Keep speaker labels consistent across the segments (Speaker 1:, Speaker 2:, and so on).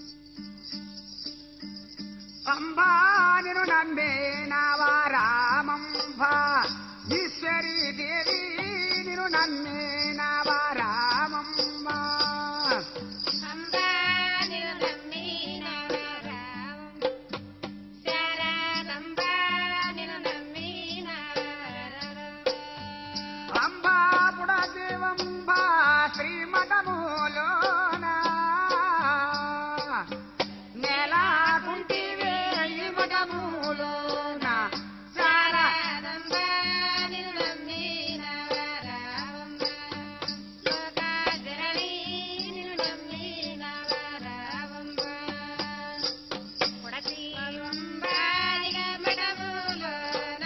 Speaker 1: అంబా నిన్ను నమ్మేనావా రామంబ ఈశ్వరి దేవి నిన్ను నమ్మేనావా రామంబ
Speaker 2: అంబా నిన్ను నమ్మినావా శరణంబా నిన్ను నమ్మినావా
Speaker 1: అంబా పుడదేవంబ శ్రీమఠములోన నెలకుంటివే ఈ మఠములోన సారా
Speaker 2: శారదంబా నిన్ను నమ్మినావా లోకాజననీ నిన్ను నమ్మినావా పుడతీవంబా నిగమడములోన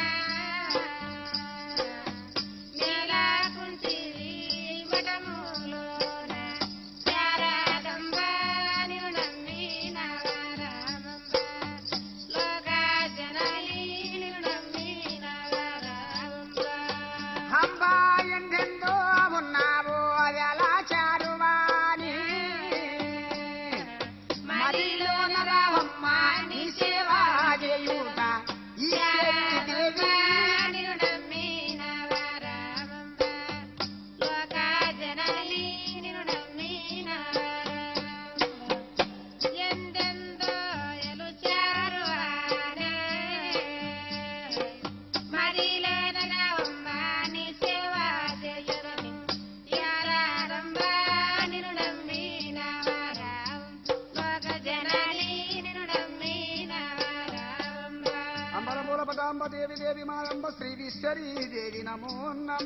Speaker 2: నేలకుంటివి మఠములోన శారదంబా నిన్ను నమ్మినావా లోకాజననీ నిన్ను నమ్మినావా
Speaker 1: అంబా ఎందెందో ఉన్నావు అది అలా చారువాని మదిలో నరవమ్మ నీ సేవ చేయుట ఈ దేవి అంబరమూల పదాంబ దేవి దేవి మాయంబ శ్రీ విశ్వరీ దేవి నమో నమ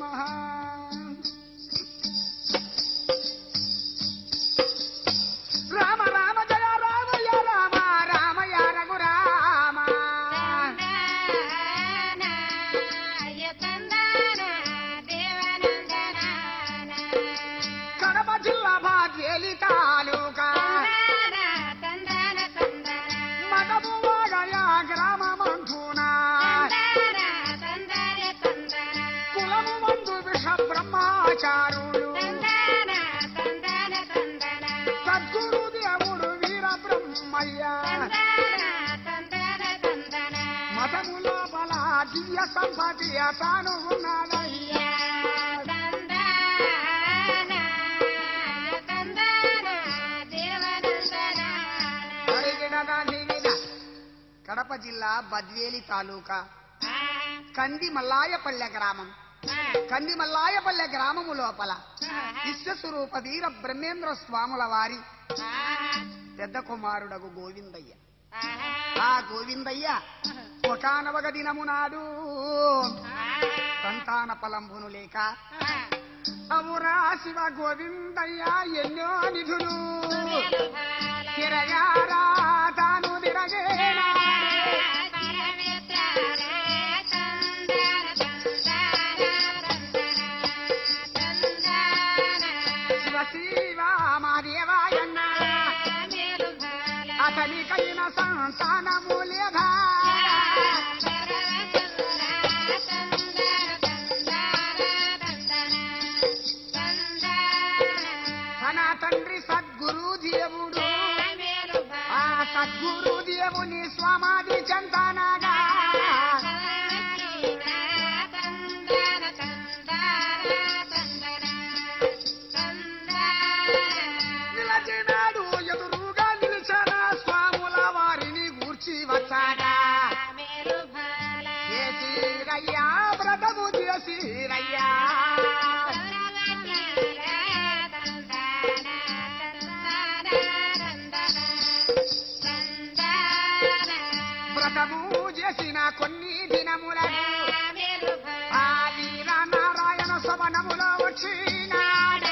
Speaker 1: రామ రామ జయ రామయ రామ రామయ రఘురామ కడప జిల్లా బాధ్యేలి తాలూకా మగము వాడయ గ్రామమంటునా కులము మందు విష బ్రహ్మచారులు సద్గురు దేవుడు వీర బ్రహ్మయ్య మతము లోపల దివ్య సంపతి తాను ఉన్నాడయ్యా అడిగినదా నీవిన. కడప జిల్లా బద్వేలి తాలూకా కంది మల్లాయపల్లె గ్రామం కంది మల్లాయపల్లె గ్రామము లోపల విశ్వస్వరూప వీర బ్రహ్మేంద్ర స్వాముల వారి పెద్ద కుమారుడగు గోవిందయ్య ఆ గోవిందయ్య ఒకనవగ దినము నాడు సంతాన ఫలంబును లేక అవురా శివ గోవిందయ్య ఎన్నో నిధులు తిరగారా తాను తిరగేనా శివ శివ మాదేవాయన్న అతనికైన సంతానము లేదా తన తండ్రి సద్గురు దేవుడు ఆ సద్గురు దేవుని స్వామాది చందనగా నిలచినాడు ఎదురుగా నిలిచిన స్వాముల వారిని గూర్చి వచ్చాడా ఏ తీరయ్యా వ్రతము చేసిరయ్యా వ్రతము చేసిన కొన్ని దినములను ఆ వీర నారాయణ సవనములో వచ్చినాడే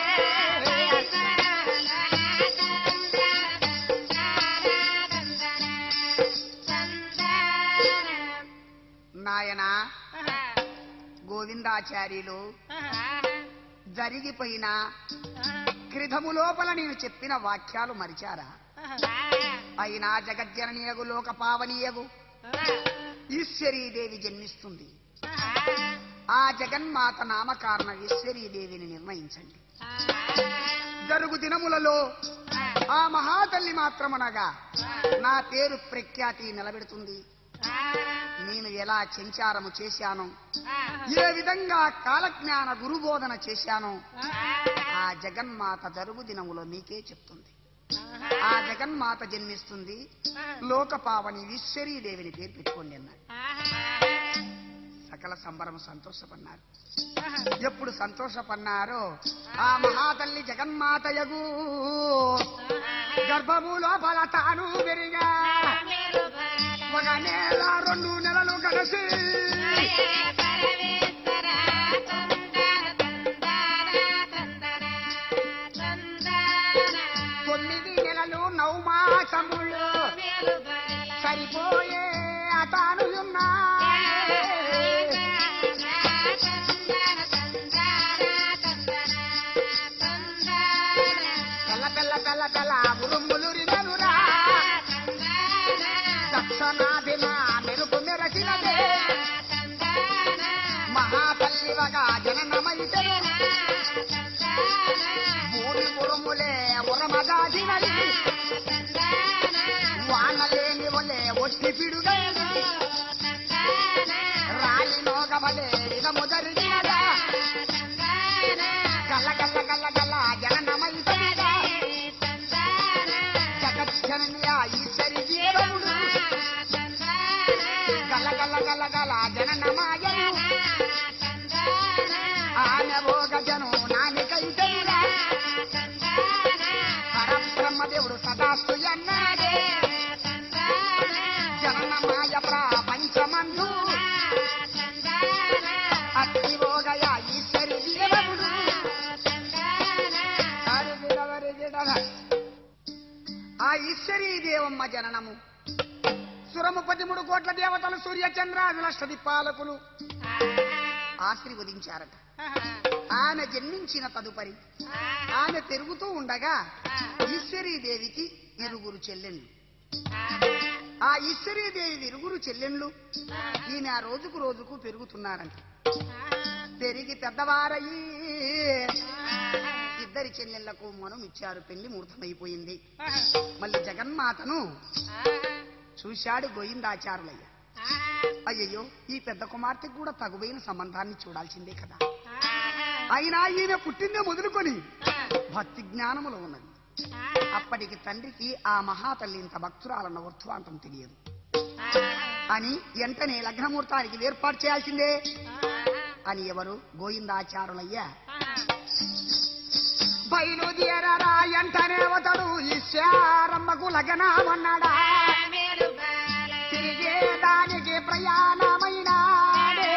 Speaker 1: నాయన గోవిందాచార్యులు జరిగిపోయిన క్రిధము లోపల నేను చెప్పిన వాక్యాలు మరిచారా అయినా జగజ్జననీయగు లోక పావనీయగు ఈశ్వరీదేవి జన్మిస్తుంది ఆ జగన్మాత నామకారణ ఈశ్వరీదేవిని నిర్ణయించండి జరుగు దినములలో ఆ మహాతల్లి మాత్రమనగా నా పేరు ప్రఖ్యాతి నిలబెడుతుంది నేను ఎలా సంచారము చేశాను ఏ విధంగా కాలజ్ఞాన గురుబోధన చేశానో ఆ జగన్మాత జరుగు దినములో మీకే చెప్తుంది ఆ జగన్మాత జన్మిస్తుంది లోకపావని ఈశ్వరీదేవిని పేరు పెట్టుకోండి అన్నాడు సకల సంబరము సంతోషపడినారు ఎప్పుడు సంతోషపడినారో ఆ మహాతల్లి జగన్మాతయగు గర్భము లోపల తాను పెరిగా ఒక నెల రెండు నెలలు కలిసి తొమ్మిది నెలలు నవమాసములు సరిపోయే అతాను ఉన్నా తెల్ల తెల్ల తెల్ల తెల్ల ఉరుములు రిగనురా దక్షనాభిమ మెరుపు మెరసినదే మహాతల్లివగా జననమైతరు భూమి ఉరుములే ఉరమదాసినది వానలేని వలే ఒట్టి పిడుగైంది రాలి నోగబలే ఇదము జరిగినదా గల్ల గల్ల గల్ల గల్ల జననమైతనిదా జగజ్జననియ ఈశ్వరి జీవముడు గల్ల గల్ల గల్ల గల జననమాయను ఆమె భోగ జను నానికైతనురా పరబ్రహ్మదేవుడు సదాస్తు అన్నాడే జననమాయ ప్రపంచమందు అట్టి భోగయ ఈశ్వరి జీవముడు అరిగిడవరిగిడవ. ఆ ఈశ్వరీ దేవమ్మ జననము సురము పదిమూడు కోట్ల దేవతలు సూర్య చంద్రాదుల పాలకులు ఆశీర్వదించారట ఆమె జన్మించిన తదుపరి ఆమె పెరుగుతూ ఉండగా ఈశ్వరీదేవికి ఇరుగురు చెల్లెళ్ళు ఆ ఈశ్వరీదేవి ఇరుగురు చెల్లెళ్ళు ఈయన రోజుకు రోజుకు పెరుగుతున్నారంట పెరిగి పెద్దవారయ్యి ఇద్దరి చెల్లెళ్లకు మనం ఇచ్చారు పెళ్లి ముహూర్తమైపోయింది మళ్ళీ జగన్మాతను చూశాడు గోయిందాచారులయ్య అయ్యయ్యో ఈ పెద్ద కుమార్తెకు కూడా తగువైన సంబంధాన్ని చూడాల్సిందే కదా అయినా ఈయన పుట్టిందే మొదలుకొని భక్తి జ్ఞానములో ఉన్నది అప్పటికి తండ్రికి ఆ మహాతల్లి ఇంత భక్తురాలన్న వర్ధవాంతం తెలియదు అని వెంటనే లగ్నముహూర్తానికి ఏర్పాటు చేయాల్సిందే అని ఎవరు గోయిందాచారులయ్య బయలుదేరరా ఎంటనే అవతడు ఈశ్వరమ్మకు లగ్నమన్నాడా తిరిగే దానికి ప్రయాణమైనాడే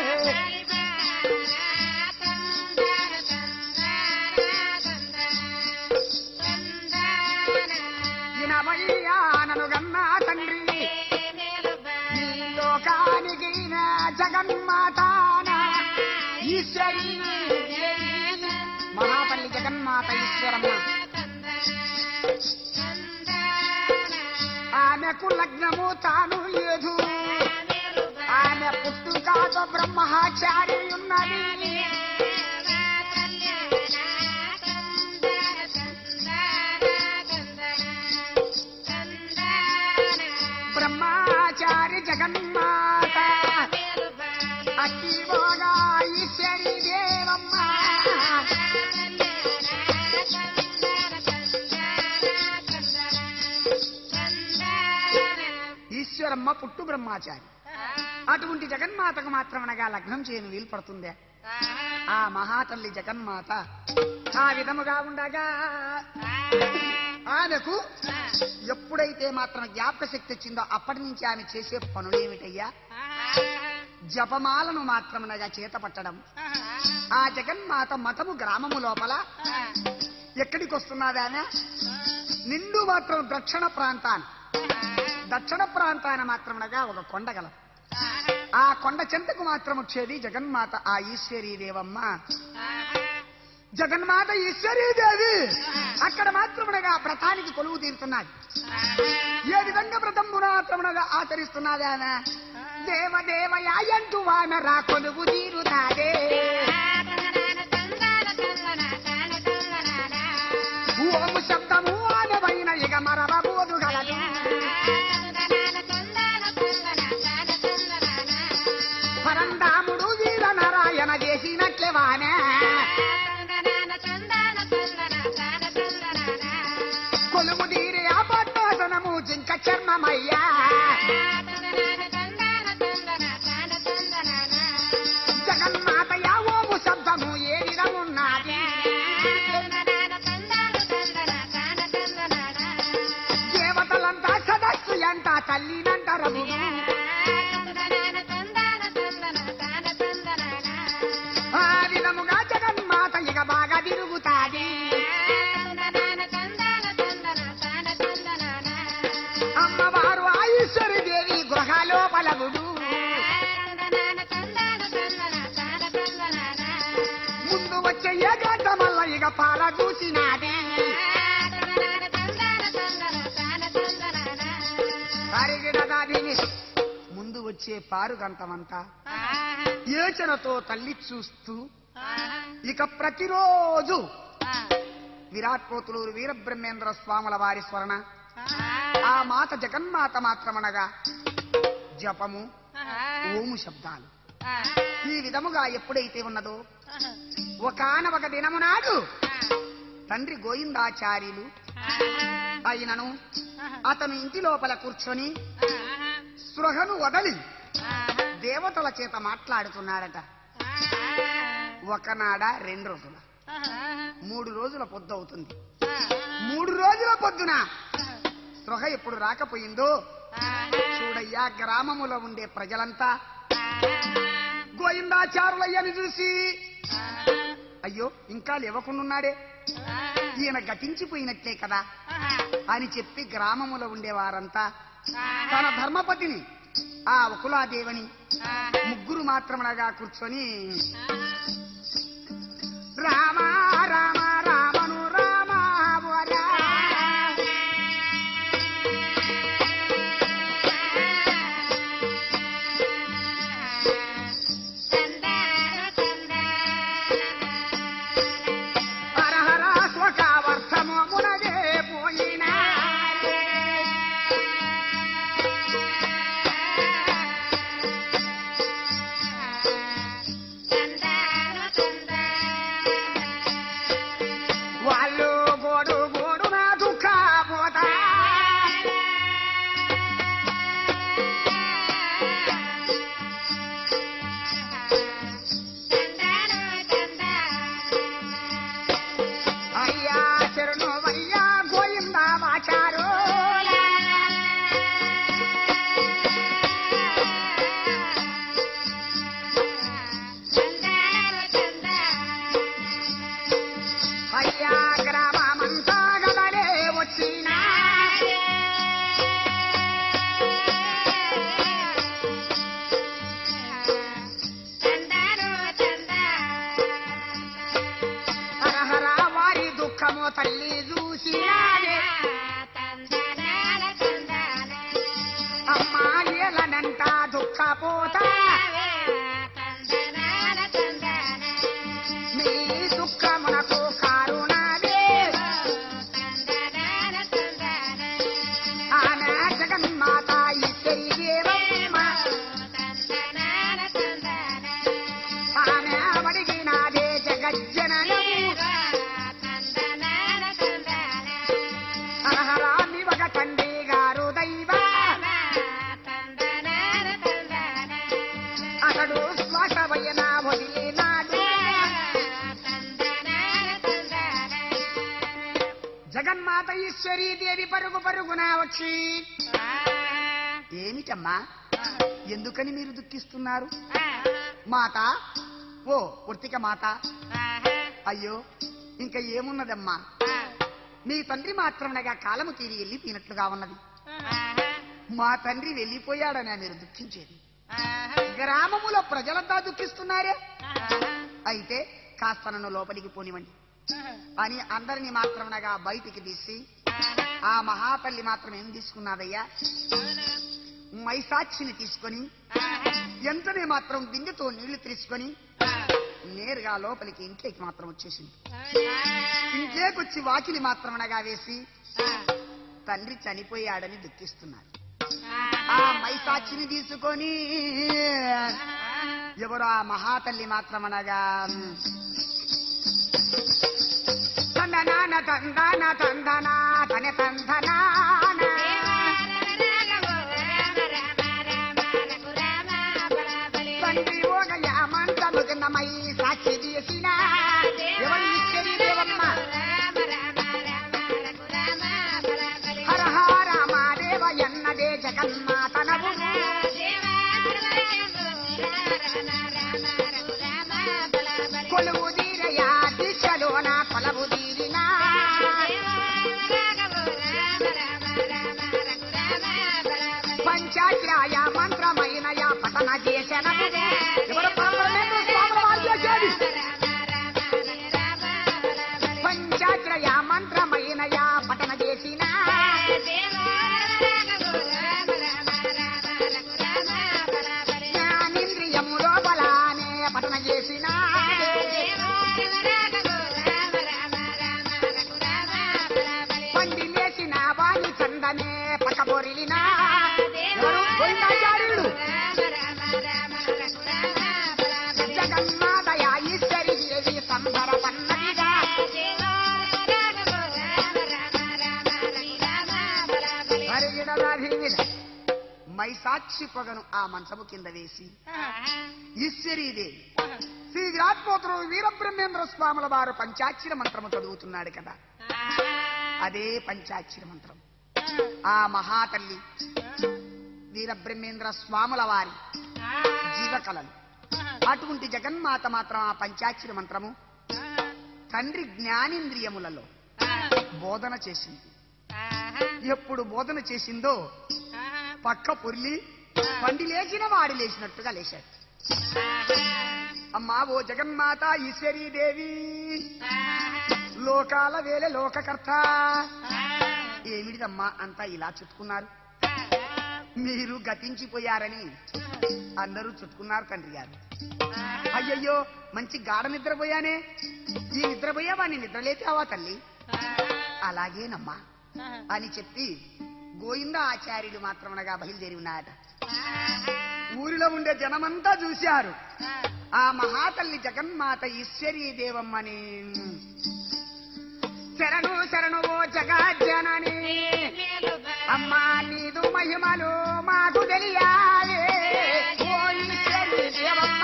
Speaker 1: ఇనవయ్యానను గన్నా తండ్రి ఈ లోకానికి నా జగన్మాతాన ఈశ్వరి మహాపల్లి జగన్మాత ఈశ్వరమ్మ ఆమెకు లగ్నము తాను లేదు ఆమె పుట్టుకాతో బ్రహ్మచారి ఉన్నది బ్రహ్మచారి జగన్మాత అతివోగా ఈశ్వరి దేవమ్మ ఈశ్వరమ్మ పుట్టు బ్రహ్మచారి అటువంటి జగన్మాతకు మాత్రమనగా లగ్నం చేయను వీలు పడుతుందే ఆ మహాతల్లి జగన్మాత ఆ విధముగా ఉండగా ఆమెకు ఎప్పుడైతే మాత్రం జ్ఞాపక శక్తి వచ్చిందో అప్పటి నుంచి ఆమె చేసే పనులేమిటయ్యా జపమాలను మాత్రమనగా చేత పట్టడం ఆ జగన్మాత మతము గ్రామము లోపల ఎక్కడికి వస్తున్నది ఆమె నిండు మాత్రం దక్షిణ ప్రాంతాన దక్షిణ ప్రాంతాన మాత్రమనగా ఒక కొండ గల ఆ కొండ చెంతకు మాత్రం వచ్చేది జగన్మాత ఆ ఈశ్వరీ దేవమ్మ జగన్మాత ఈశ్వరీదేవి అక్కడ మాత్రమునగా వ్రతానికి కొలువు తీరుతున్నది ఏ విధంగా వ్రతం మాత్రమునగా ఆచరిస్తున్నది ఆమె దేవదేవయాంటూ ఆమె రా కొలువు తీరుతాదే ఓము శబ్దము ఆమె చర్మమయ్యా జగన్మాతయ్య ఓము శబ్దము ఏ విధమున్నది దేవతలంతా సదస్సు ఎంట తల్లినంటరమును ఆ విధముగా జగన్మాత ఇక బాగా తిరుగుతాది అమ్మవారు ఆయుష్వరి దేవి గృహలోపలగుడు ముందు వచ్చే ఏకాంతమల్ల ఇక పాల చూసినాది కరిగినదాదిని ముందు వచ్చే పారుగంతమంతా యోచనతో తల్లి చూస్తూ ఇక ప్రతిరోజు విరాట్ పోతులూరు వీరబ్రహ్మేంద్ర స్వాముల వారి స్మరణ ఆ మాత జగన్మాత మాత్రమనగా జపము ఓము శబ్దాలు ఈ విధముగా ఎప్పుడైతే ఉన్నదో ఒకానొక దినము నాడు తండ్రి గోవిందాచార్యులు అయినను అతను ఇంటి లోపల కూర్చొని స్పృహను వదలి దేవతల చేత మాట్లాడుతున్నాడట ఒకనాడ రెండు రోజుల మూడు రోజుల పొద్దు అవుతుంది మూడు రోజుల పొద్దున స్పృహ ఎప్పుడు రాకపోయిందో చూడయ్యా గ్రామములో ఉండే ప్రజలంతా గోయిందాచారులయ్యని చూసి అయ్యో ఇంకా లేవకుండున్నాడే ఈయన గతించిపోయినట్లే కదా అని చెప్పి గ్రామములో ఉండేవారంతా తన ధర్మపతిని ఆ వకులాదేవని ముగ్గురు మాత్రమనగా కూర్చొని రామ రామ రామను రామ వరా. హర హర స్వకావర్థము మునగే పోయినా వాళ్ళు గోడు గోడు నా దుఃఖ పోతా అయ్యా చెరును అయ్యా గోయిందా మాచారు అయ్యా గ్రామమంతా గదలే వచ్చినా హర హర వారి దుఃఖము తల్లి చూసినాడే అమ్మా ఏలనంట దుఃఖపోతా నీ దుఃఖమునకు కారుణాదే ఆమె జగన్మాత ఇద్దరి దేవమ్మ ఆమె అడిగినాదే జగజ్జనను హరహరాన్ని ఒక తండ్రి గారు దైవ అతడు శ్వాస వయన వదిలినాడు జగన్మాత ఈశ్వరీ దేవి పరుగు పరుగున వచ్చి ఏమిటమ్మా ఎందుకని మీరు దుఃఖిస్తున్నారు మాత ఓ వర్తిక మాత అయ్యో ఇంకా ఏమున్నదమ్మా మీ తండ్రి మాత్రమనగా కాలము తీరి వెళ్ళిపోయినట్లుగా ఉన్నది మా తండ్రి వెళ్ళిపోయాడని మీరు దుఃఖించేది గ్రామములో ప్రజలంతా దుఃఖిస్తున్నారే అయితే కాస్త నన్ను లోపలికి పోనివ్వండి అని అందరిని మాత్రమనగా బయటికి తీసి ఆ మహాతల్లి మాత్రం ఏం తీసుకున్నదయ్యా మైసాక్షిని తీసుకొని ఎంతనే మాత్రం బిందెతో నీళ్లు తీసుకొని నేరుగా లోపలికి ఇంట్లోకి మాత్రం వచ్చేసింది ఇంట్లోకొచ్చి వాకిలి మాత్రమనగా వేసి తండ్రి చనిపోయాడని దుఃఖిస్తున్నారు ఆ మైసాక్షిని తీసుకొని ఎవరు ఆ మహాతల్లి మాత్రమనగా తందనాన తందన తందనా తన తందనాన పంచాక్షరాయ మంత్రమైన పఠన చేసిన ఎవరు పరమేశ్వర స్వాముల వారు చేసేది పంచాక్షరయ మంత్రమైన పఠన చేసిన జ్ఞానేంద్రియము లోపలానే పఠన చేసిన పండి లేచిన వాణి చందనే పక్కబొరిలిన ఎవరు గోవిందాచార్యుడు జగన్మాతయ ఈశ్వరి దేవి సంబర పన్నదిగా హరిగిడరాధివిడ మైసాక్షి పొగను ఆ మంచము కింద వేసి ఈశ్వరీదేవి శ్రీ విరాట్పోతుడు వీరబ్రహ్మేంద్ర స్వాముల వారు పంచాక్షర మంత్రము చదువుతున్నాడు కదా అదే పంచాక్షర మంత్రం ఆ మహాతల్లి వీరబ్రహ్మేంద్ర స్వాముల వారి జీవకళలు అటువంటి జగన్మాత మాత్రం ఆ పంచాక్షర మంత్రము తండ్రి జ్ఞానేంద్రియములలో బోధన చేసింది ఎప్పుడు బోధన చేసిందో పక్క పొర్లి పండి లేచిన వాడి లేచినట్టుగా లేచాడు అమ్మా ఓ జగన్మాత ఈశ్వరీదేవి లోకాల వేలే లోకకర్త ఏమిటిదమ్మా అంతా ఇలా చుట్టుకున్నారు మీరు గతించిపోయారని అందరూ చుట్టుకున్నారు తండ్రి గారు అయ్యయ్యో మంచి గాఢ నిద్రపోయానే ఈ నిద్రపోయావా నీ నిద్రలేచావా తల్లి అలాగేనమ్మా అని చెప్పి గోవింద ఆచార్యుడు మాత్రమనగా బయలుదేరి ఉన్నాడట ఊరిలో ఉండే జనమంతా చూశారు ఆ మహాతల్లి జగన్మాత ఈశ్వరీ దేవమ్మని శరణు శరణు ఓ జగజ్జనని అమ్మా నీదు మహిమలు మాకు తెలియాలే ఓ ఈశ్వరీ దేవమ్మ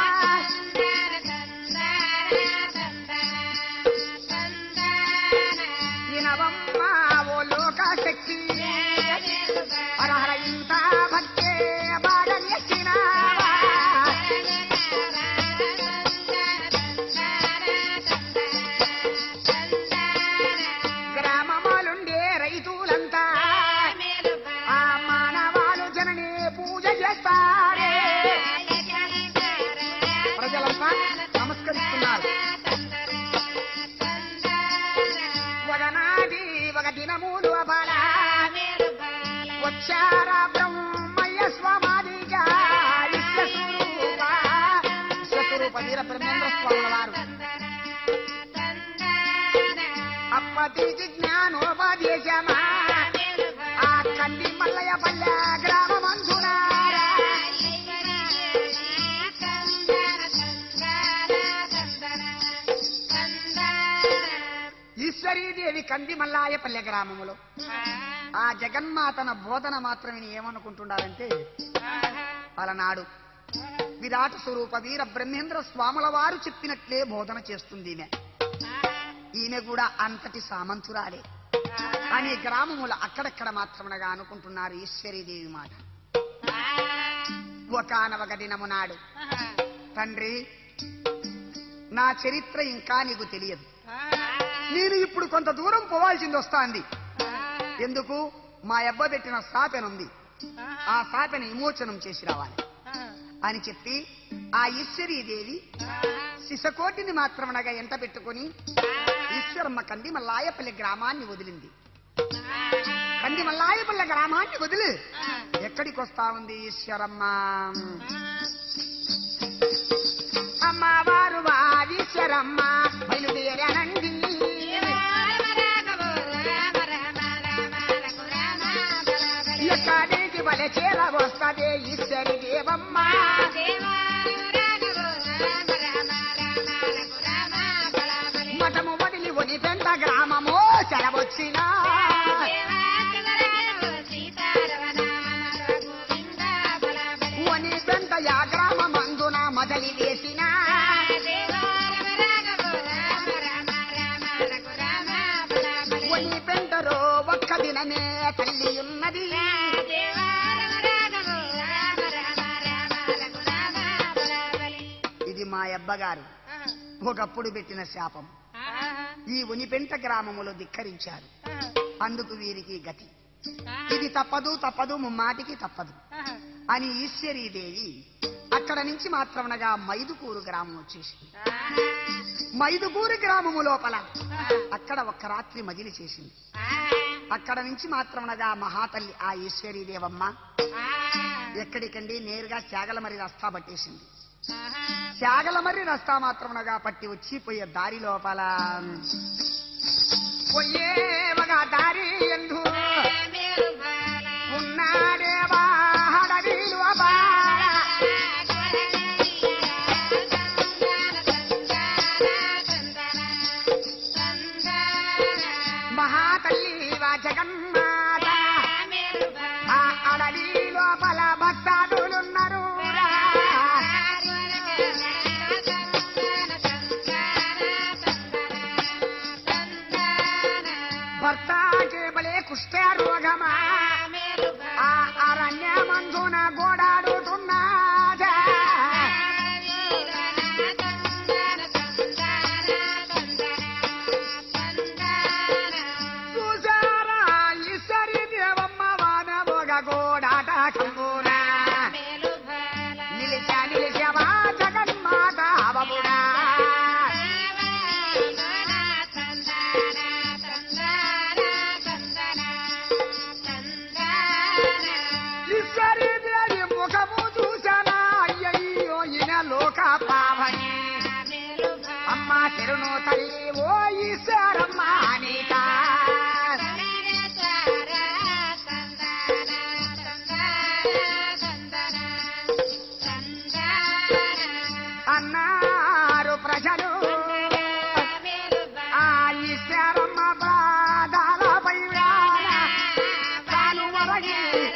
Speaker 1: వినవమ్మ ఓ లోక శక్తి హరహర ఇంత భక్తే బాగా నెచ్చినావా గ్రామములుండే రైతులంతా ఆ మానవాలు జనని పూజ చేస్తారే ప్రజలంతా నమస్కరిస్తున్నారు ఒకనాది ఒక దినములు అపాల వచ్చారా బ్రహ్మయ్య స్వామాదిగా విశ్వస్వరూప విశ్వస్వరూప వీర బ్రహ్మేంద్ర స్వాముల వారు అప్పటికి జ్ఞానోపదేశమా ఆ కంది మల్లయ్య పల్లె గ్రామమందునారా ఈశ్వరీదేవి కంది మల్లాయపల్లె గ్రామములో ఆ జగన్మాతన బోధన మాత్రమే ఏమనుకుంటున్నారంటే అలనాడు విరాట స్వరూప వీర బ్రహ్మేంద్ర స్వాముల వారు చెప్పినట్లే బోధన చేస్తుంది ఈమె ఈమె కూడా అంతటి సామంతురాలే అనే గ్రామములు అక్కడక్కడ మాత్రమనగా అనుకుంటున్నారు ఈశ్వరీదేవి మాట ఒకనొక దినము నాడు తండ్రి నా చరిత్ర ఇంకా నీకు తెలియదు నేను ఇప్పుడు కొంత దూరం పోవాల్సింది వస్తాంది ఎందుకు మా అబ్బ పెట్టిన సాపెనుంది ఆ సాపెను విమోచనం చేసి రావాలి అని చెప్పి ఆ ఈశ్వరీదేవి శిశకోటిని మాత్రమనగా ఎంట పెట్టుకుని ఈశ్వరమ్మ కంది మల్లాయపల్లి గ్రామాన్ని వదిలింది కంది మల్లాయపల్లి గ్రామాన్ని వదిలి ఎక్కడికి వస్తా ఉంది ఈశ్వరమ్మ అమ్మవారు వారీశ్వరమ్మ బయలుదేరానండి ఎక్కడికి బల చేర వస్తదే ఈశ్వరి దేవమ్మ మఠము వదిలి ఒని పెంట గ్రామము చెరవచ్చిన ఒని పెంట యా గ్రామమందున మొదలి వేసిన ఒని పెంటలో ఒక్క దినమే తల్లి ఉన్నది ఇది మా అబ్బగారు ఒకప్పుడు పెట్టిన శాపం ఈ ఉనిపెంట గ్రామములో ధిక్కరించారు అందుకు వీరికి గతి ఇది తప్పదు తప్పదు ముమ్మాటికి తప్పదు అని ఈశ్వరీదేవి అక్కడ నుంచి మాత్రమనగా మైదుకూరు గ్రామం వచ్చేసింది మైదుకూరు గ్రామము లోపల అక్కడ ఒక్క రాత్రి మజిలి చేసింది అక్కడ నుంచి మాత్రమనగా మహాతల్లి ఆ ఈశ్వరీదేవమ్మ ఎక్కడికండి నేరుగా శాగలమరి రస్తా పట్టేసింది శాగలమర్రి రస్తా మాత్రమునగా పట్టి వచ్చి పోయే దారి లోపల పోయే ఒక దారి ఎందు ఉన్నాడేవా హడవి లోపల. మహాతల్లి వా జగన్మాత ఆ అడవి లోపల భక్తాదులున్నారు భర్త కేబలే కుష్ఠ రోగమా ఆ అరణ్య మందున గోడాడుతున్నాడా చూసారా ఈశ్వరి దేవమ్మ వానమోగ గోడాట కంబునా నిలిచా నిలిచవా జగన్మాత అవముడా ఈశ్వరి దేవి ముఖము చూసానా అయ్యయ్యో ఈయన లోక పావని అమ్మ చెరును తల్లి ఓ ఈశ్వరమ్మ నీక అన్నారు ప్రజలు ఆ ఈశ్వరమ్మ పాదాలపై వ్రాల తాను వరగి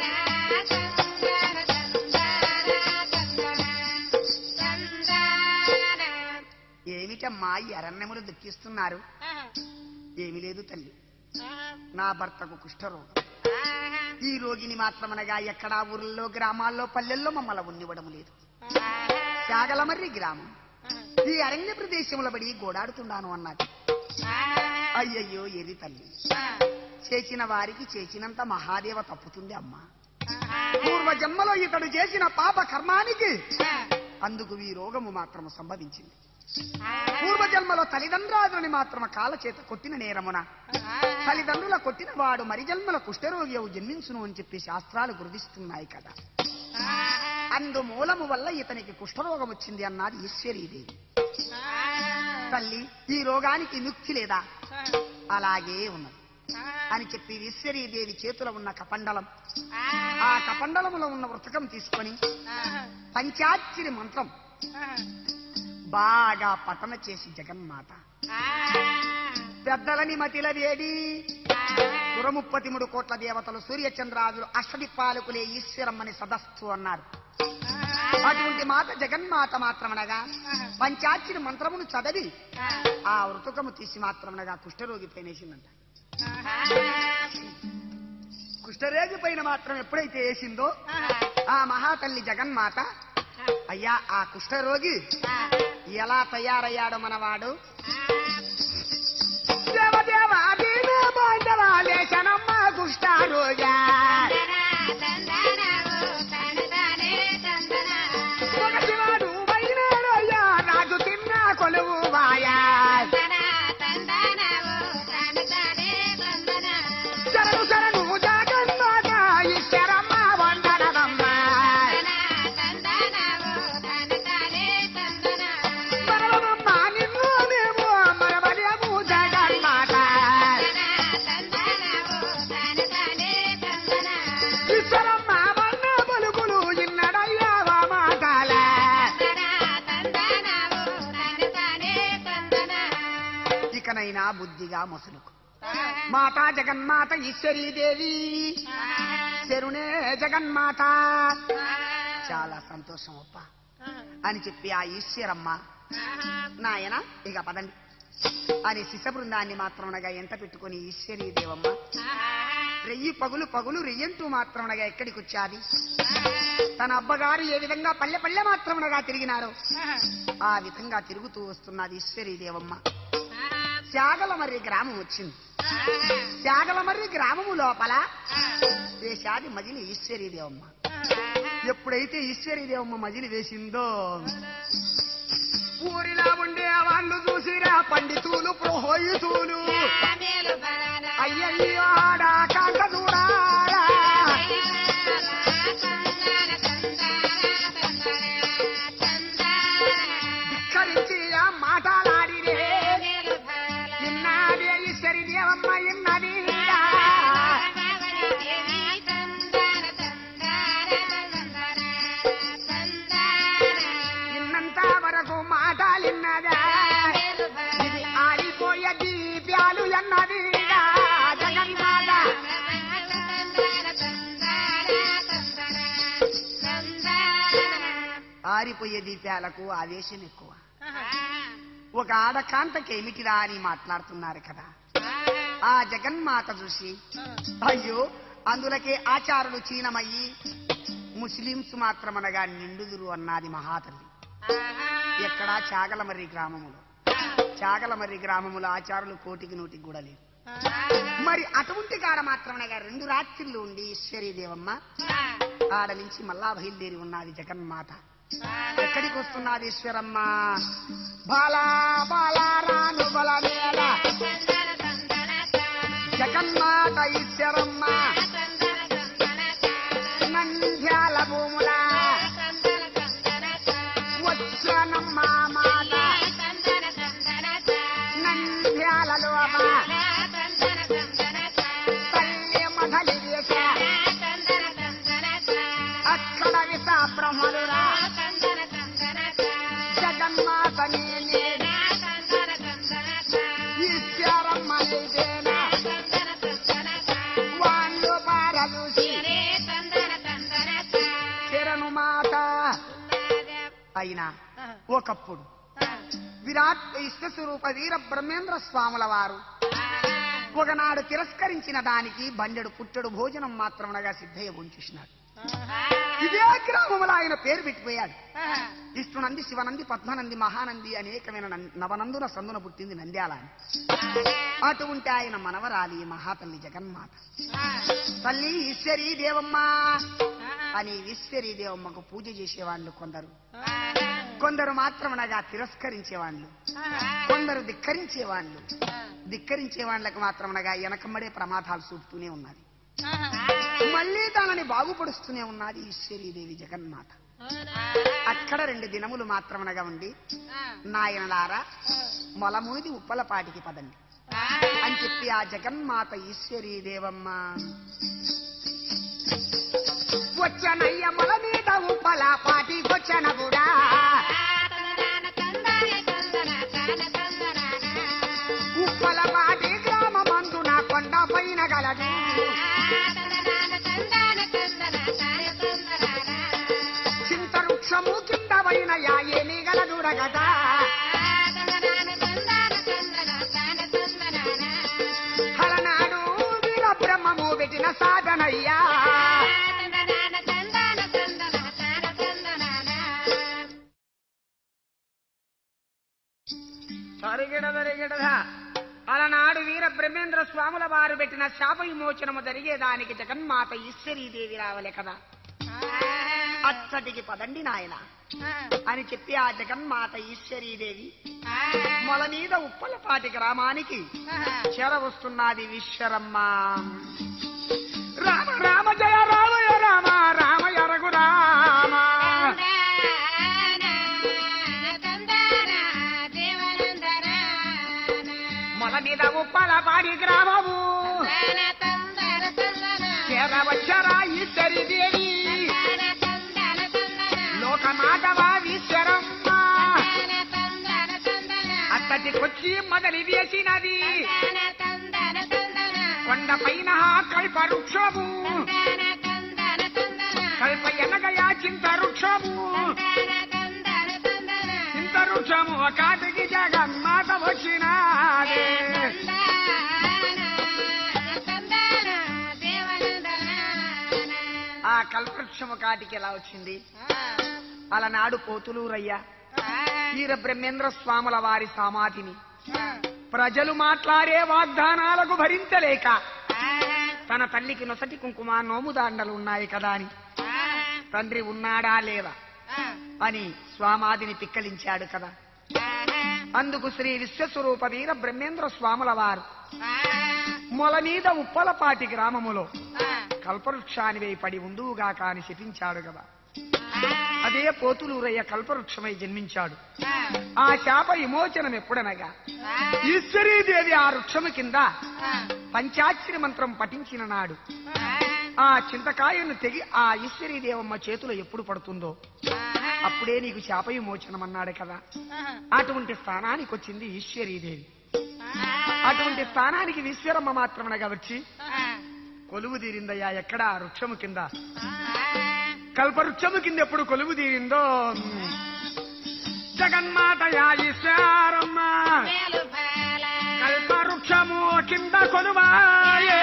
Speaker 1: ఏమిటమ్మా ఈ అరణ్యములు దుఃఖిస్తున్నారు ఏమి లేదు తల్లి నా భర్తకు కుష్ఠరోగం ఈ రోగిని మాత్రమనగా ఎక్కడా ఊర్లలో గ్రామాల్లో పల్లెల్లో మమ్మల్ని ఉన్నివ్వడం లేదు త్యాగలమర్రి గ్రామం ఈ అరణ్య ప్రదేశముల బడి గోడాడుతున్నాను అన్నది అయ్యయ్యో ఏది తల్లి చేసిన వారికి చేసినంత మహాదేవ తప్పుతుంది అమ్మా పూర్వ జన్మలో ఇతడు చేసిన పాప కర్మానికి అందుకు ఈ రోగము మాత్రము సంభవించింది పూర్వ జన్మలో తల్లిదండ్రాదుని మాత్రమ కాల చేత కొట్టిన నేరమున తల్లిదండ్రుల కొట్టిన వాడు మరి జన్మల కుష్ఠరోగి జన్మించును అని చెప్పి శాస్త్రాలు గుర్తిస్తున్నాయి కదా అందు మూలము వల్ల ఇతనికి కుష్ఠరోగం వచ్చింది అన్నది ఈశ్వరీదేవి తల్లి ఈ రోగానికి ముక్తి లేదా అలాగే ఉన్నది అని చెప్పి ఈశ్వరీదేవి చేతిలో ఉన్న కపండలం ఆ కపండలములో ఉన్న వృతకం తీసుకొని పంచాక్షరి మంత్రం బాగా పఠన చేసి జగన్మాత పెద్దలని మతిల వేడి సురముప్పతి మూడు కోట్ల దేవతలు సూర్యచంద్రాదులు అష్టదిప్పాలకులే ఈశ్వరమ్మని సదస్సు అన్నారు అటువంటి మాత జగన్మాత మాత్రమనగా పంచాక్షరి మంత్రమును చదివి ఆ వృతకము తీసి మాత్రమనగా కుష్ఠరోగి పైనేసిందంట కుష్ఠరోగి పైన మాత్రం ఎప్పుడైతే వేసిందో ఆ మహాతల్లి జగన్మాత అయ్యా ఆ కుష్ఠరోగి ఎలా తయారయ్యాడో మనవాడు దేవదేవ దీన బాంధవాలేశనమ్మ కుష్ఠరోగా ఒక శివాడు వైనాడు అయ్యా రాజు తిన్న కొలువు వాయా శరణు శరణు జగన్మాత ఈశ్వరమ్మ వందనమ్మ మనమమ్మ నిన్ను మేము మనవలేము జగన్మాత ఈశ్వరమ్మ వన్న పలుకులు ఇన్నడయ్యా వామాతాల ఇకనైనా బుద్ధిగా మొసలుకు మాతా జగన్మాత ఈశ్వరీదేవి శరుణే జగన్మాత చాలా సంతోషం అప్ప అని చెప్పి ఆ ఈశ్వరమ్మ నాయన ఇక పదండి అని శిశ బృందాన్ని మాత్రమునగా ఎంట పెట్టుకుని ఈశ్వరీ దేవమ్మ రెయ్యి పగులు పగులు రెయ్యంటూ మాత్రమునగా ఎక్కడికి వచ్చాది తన అబ్బగారు ఏ విధంగా పల్లె పల్లె మాత్రమునగా తిరిగినారో ఆ విధంగా తిరుగుతూ వస్తున్నది ఈశ్వరీ దేవమ్మ శాగలమర్రి గ్రామం వచ్చింది శాగలమర్రి గ్రామము లోపల వేశాది మజిలి ఈశ్వరీ దేవమ్మ ఎప్పుడైతే ఈశ్వరీ దేవమ్మ మజిలి వేసిందో ఊరిలో ఉండే వాళ్ళు చూసిరా పండితులు పురోహితులు అయ్యయ్యో ఆడా కాంట చూడాలా ధిక్కరించి ఆ మాటలాడినే ఇన్నాదే ఈశ్వరి దేవమ్మ ఇన్నది ఇన్నంత వరకు మాటలిన్నదా ఇది ఆరిపోయే దీప్యాలు ఎన్నది జగన్మాత ఆరిపోయే దీపాలకు ఆవేశం ఎక్కువ ఒక ఆడకాంతకి ఏమిటిరా అని మాట్లాడుతున్నారు కదా ఆ జగన్మాత చూసి అయ్యో అందులకే ఆచారులు చీనమయ్యి ముస్లింస్ మాత్రమనగా నిండుదురు అన్నది మహాతల్లి ఎక్కడా చాగలమర్రి గ్రామములో చాగలమర్రి గ్రామములో ఆచారులు కోటికి నూటికి కూడా లేరు మరి అటువంటి కాడ మాత్రమనగా రెండు రాత్రిళ్ళు ఉండి ఈశ్వరీ దేవమ్మ ఆడ నుంచి మళ్ళా బయలుదేరి ఉన్నది జగన్మాత ఎక్కడికి వస్తున్నది ఈశ్వరమ్మ బాలా బాలా రాను బలమేల జగన్మాత ఈశ్వరమ్మ నంద్యాల భూముల వచ్చనమ్మ మాట నంద్యాలలో తల్లి మధలి వేస అక్కడ విస బ్రహ్మలురా జగన్మాత నేనే ఈశ్వరమ్మ నీదేనా వాళ్ళు పారదూసి కిరణు మాట అయినా ఒకప్పుడు విరాట్ ఇష్టస్వరూప వీర బ్రహ్మేంద్ర స్వాముల వారు ఒకనాడు తిరస్కరించిన దానికి బండెడు పుట్టెడు భోజనం మాత్రమునగా సిద్ధయ్య ఉంచేసినాడు ఇదే గ్రామంలో ఆయన పేరు పెట్టిపోయాడు విష్ణునంది శివనంది పద్మనంది మహానంది అనేకమైన నం- నవనందున సందున పుట్టింది నంద్యాల అని. అటువంటి ఆయన మనవరాలి మహాతల్లి జగన్మాత తల్లి ఈశ్వరీ దేవమ్మ అని ఈశ్వరీ దేవమ్మకు పూజ చేసేవాళ్ళు కొందరు కొందరు మాత్రమనగా తిరస్కరించేవాళ్ళు కొందరు ధిక్కరించేవాళ్ళు ధిక్కరించే వాళ్ళకి మాత్రమనగా వెనకమ్మడే ప్రమాదాలు చూపుతూనే ఉన్నది మళ్ళీ దానిని బాగుపడుస్తూనే ఉన్నది ఈశ్వరీదేవి జగన్మాత అక్కడ రెండు దినములు మాత్రమనగా ఉండి నాయనలారా మొలమునిది ఉప్పలపాటికి పదండి అని చెప్పి ఆ జగన్మాత ఈశ్వరీ దేవమ్మ వచ్చనయ్య మొల మీద ఉప్పల పాటికొచ్చన కూడా ఉప్పల పాటి గ్రామమందున కొండ పైన గలదు చింత వృక్షము కింద పైన ఏమి గలదు రగదా హరనాడు వీర బ్రహ్మము పెట్టిన సాధనయ్యా సరిగిడదరిగిడదా అలనాడు వీర బ్రహ్మేంద్ర స్వాముల వారు పెట్టిన శాప విమోచనము జరిగేదానికి జగన్మాత ఈశ్వరీదేవి రావలే కదా అచ్చటికి పదండి నాయన అని చెప్పి ఆ జగన్మాత ఈశ్వరీదేవి మొల మీద ఉప్పలపాటి గ్రామానికి చేరవస్తున్నది విశ్వరమ్మ రామ రామ జయ రామయ రామ రామయ రఘు రామ మొల మీద ఉప్పలపాటి గ్రామము చేరవచ్చరా ఈశ్వరీదేవి లోకమాధవా ఈశ్వరమ్మ అత్తటికొచ్చి మొదలు వేసినది కొండ పైన కల్ప వృక్షము కల్ప ఎనగయా చింత వృక్షము చింత వృక్షము కాటికి జగన్మాత వచ్చినాదే ఆ కల్పవృక్షము కాటికి ఎలా వచ్చింది అలనాడు పోతులూరయ్య వీర బ్రహ్మేంద్ర స్వాముల వారి సమాధిని ప్రజలు మాట్లాడే వాగ్దానాలకు భరించలేక తన తల్లికి నొసటి కుంకుమ నోముదాండలు ఉన్నాయి కదా అని తండ్రి ఉన్నాడా లేదా అని స్వామాదిని పిక్కలించాడు కదా అందుకు శ్రీ విశ్వస్వరూప వీర బ్రహ్మేంద్ర స్వాముల వారు మొల మీద ఉప్పలపాటి గ్రామములో కల్పవృక్షానివై పడి ఉండువుగా కాని శపించాడు కదా అదే పోతులూరయ్య కల్పవృక్షమై జన్మించాడు ఆ శాప విమోచనం ఎప్పుడనగా ఈశ్వరీదేవి ఆ వృక్షము కింద పంచాక్షరి మంత్రం పఠించిన నాడు ఆ చింతకాయను తెగి ఆ ఈశ్వరీదేవమ్మ చేతిలో ఎప్పుడు పడుతుందో అప్పుడే నీకు శాప విమోచనం అన్నాడు కదా అటువంటి స్థానానికి వచ్చింది ఈశ్వరీదేవి అటువంటి స్థానానికి ఈశ్వరమ్మ మాత్రమనగా వచ్చి కొలువు తీరిందయ్యా ఎక్కడ ఆ వృక్షము కింద కల్పవృక్షము కింద ఎప్పుడు కొలువు తీరిందో జగన్మాతయా ఈశ్వరమ్మ కల్పవృక్షము కింద కొలువాయే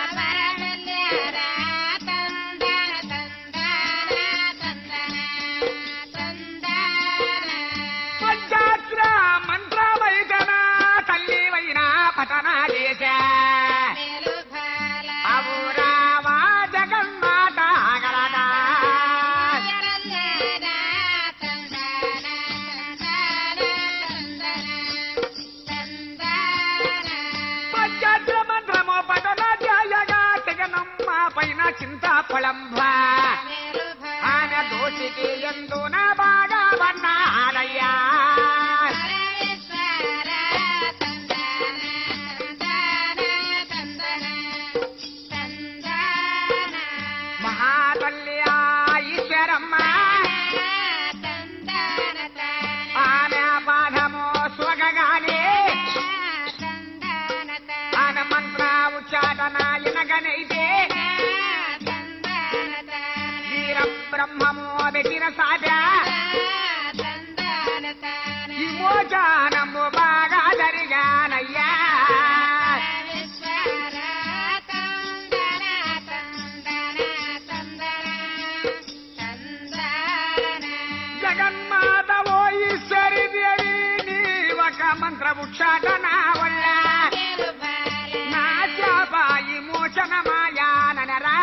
Speaker 1: పంచాక్షర మంత్ర వైదన తల్లి వైన పఠన చేశా అవురావా జగన్మాత గలదా పంచాక్షర మంత్రము పఠన ధ్యాయగా జగనమ్మ పైన చింత ఫలంభ ఆమె దోషికి ఎందున బాగా వన్నారయ్యా మహాతల్లి ఆ ఈశ్వరమ్మ ఆమె పాఠము స్వగగానే ఆమె మంత్ర ఉచ్చాటన ఇనగనైతే వీర బ్రహ్మము పెట్టిన సాట విమోచనము బాగా జరిగానయ్యా జగన్మాత ఓ ఈశ్వరి దేవి నీ ఒక మంత్ర ఉచ్చాటన వల్ల నా శాప విమోచనమాయానరా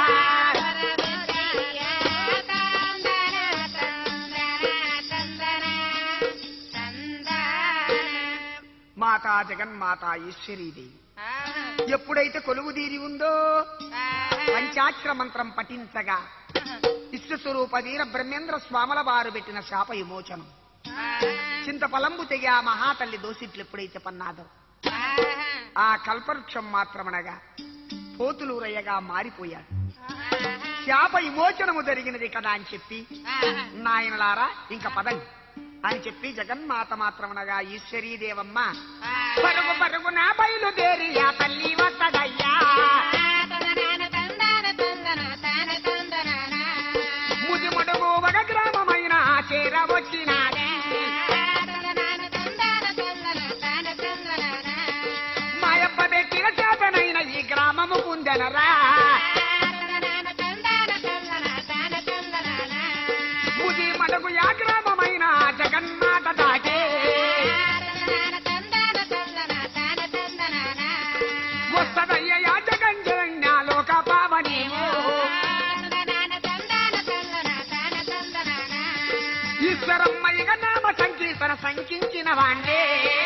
Speaker 1: మాతా జగన్మాత ఈశ్వరీదేవి ఎప్పుడైతే కొలువు తీరి ఉందో పంచాక్షర మంత్రం పఠించగా విశ్వస్వరూప వీర బ్రహ్మేంద్ర స్వాముల వారు పెట్టిన శాప విమోచనం చింతపలంబు తెగి ఆ మహాతల్లి దోసిట్లు ఎప్పుడైతే పన్నాదో ఆ కల్పవృక్షం మాత్రమనగా పోతులూరయ్యగా మారిపోయాడు శాప విమోచనము జరిగినది కదా అని చెప్పి నాయనలారా ఇంక పదండి అని చెప్పి జగన్మాత మాత్రమనగా ఈశ్వరీ దేవమ్మ పరుగు పరుగున బయలుదేరి ఆ తల్లి వస్తదయ్యా ముది మడుగు ఒక గ్రామమైన చేర వచ్చినాడే మాయప్ప పెట్టిన చేతనైన ఈ గ్రామము కుందెనరా ముది మడుగు యా గ్రామమైన జగన్మాత దాటే వస్తదయ్య యా జగన్ లోక పావనేమో ఈశ్వరమ్మయ్య నామ సంకీర్తన సంకించిన వాండే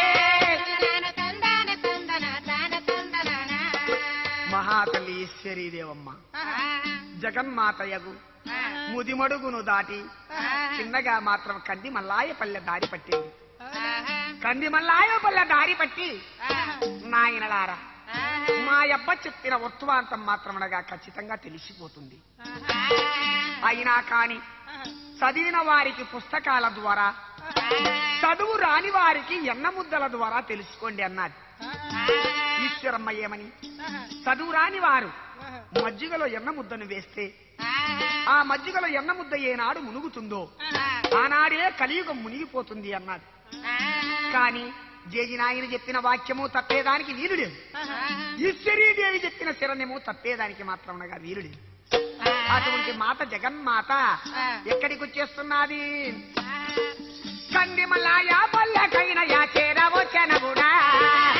Speaker 1: మహాతల్లి ఈశ్వరీ దేవమ్మ జగన్మాతయగు ముదిమడుగును దాటి చిన్నగా మాత్రం కంది మల్లాయపల్లె దారి పట్టింది కంది మల్లాయపల్లె దారి పట్టి నాయనలారా మా అబ్బ చెప్పిన వర్తమాంతం మాత్రమనగా ఖచ్చితంగా తెలిసిపోతుంది అయినా కాని చదివిన వారికి పుస్తకాల ద్వారా చదువు రాని వారికి ఎన్న ముద్దల ద్వారా తెలుసుకోండి అన్నది ఈశ్వరమ్మ ఏమని చదువు రాని వారు మజ్జిగలో ఎన్న ముద్దను వేస్తే ఆ మజ్జిగలో ఎన్న ముద్ద ఏనాడు మునుగుతుందో ఆనాడే కలియుగం మునిగిపోతుంది అన్నది కానీ జేజినాయన చెప్పిన వాక్యము తప్పేదానికి వీలులేదు ఈశ్వరీదేవి చెప్పిన శరణ్యము తప్పేదానికి మాత్రమనగా వీలులేదు అటువంటి మాత జగన్మాత ఎక్కడికి వచ్చేస్తున్నది కంది మల్లాయా పల్లెకైన యా చేరవచ్చన కూడా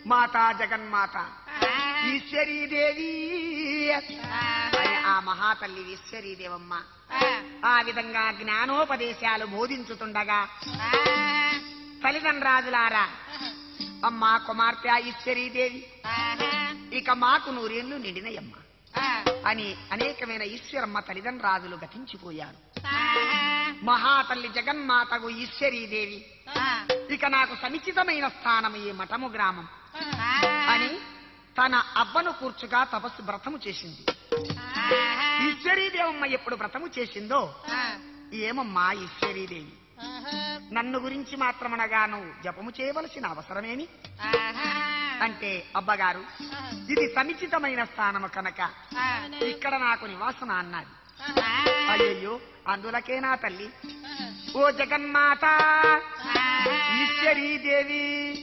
Speaker 1: మాతా జగన్మాత ఈశ్వరీదేవి అని ఆ మహాతల్లి ఈశ్వరీదేవమ్మ ఆ విధంగా జ్ఞానోపదేశాలు బోధించుతుండగా తల్లిదండ్రాజులారా అమ్మా కుమార్తె ఈశ్వరీదేవి ఇక మాకు నూరేళ్లు నిండినయమ్మ అని అనేకమైన ఈశ్వరమ్మ తల్లిదండ్రాజులు గతించిపోయారు మహాతల్లి జగన్మాతకు ఈశ్వరీదేవి ఇక నాకు సముచితమైన స్థానం ఈ మఠము గ్రామం అని తన అవ్వను కూర్చుగా తపస్సు వ్రతము చేసింది ఈశ్వరీదేవమ్మ ఎప్పుడు వ్రతము చేసిందో ఏమమ్మా ఈశ్వరీదేవి నన్ను గురించి మాత్రమనగా నువ్వు జపము చేయవలసిన అవసరమేమి అంటే అబ్బగారు ఇది సముచితమైన స్థానము కనుక ఇక్కడ నాకు నివాసన అన్నది అయ్యయ్యో అందులకే నా తల్లి ఓ జగన్మాత ఈశ్వరీదేవి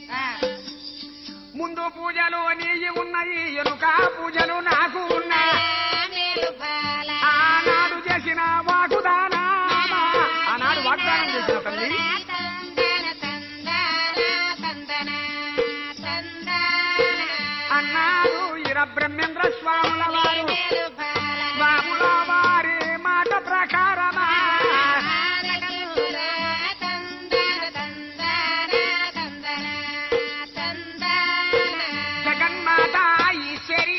Speaker 1: ముందు పూజలు నీయి ఉన్నాయి ఎనుక పూజలు నాకు ఉన్నాయి ఆనాడు చేసిన వాకుదానా ఆనాడు వాగ్దానం చేసిన తల్లి అన్నారు ఇర బ్రహ్మేంద్ర స్వాముల వారు స్వాముల వారి మాట ప్రకారమా జగన్మాత ఈశ్వరీ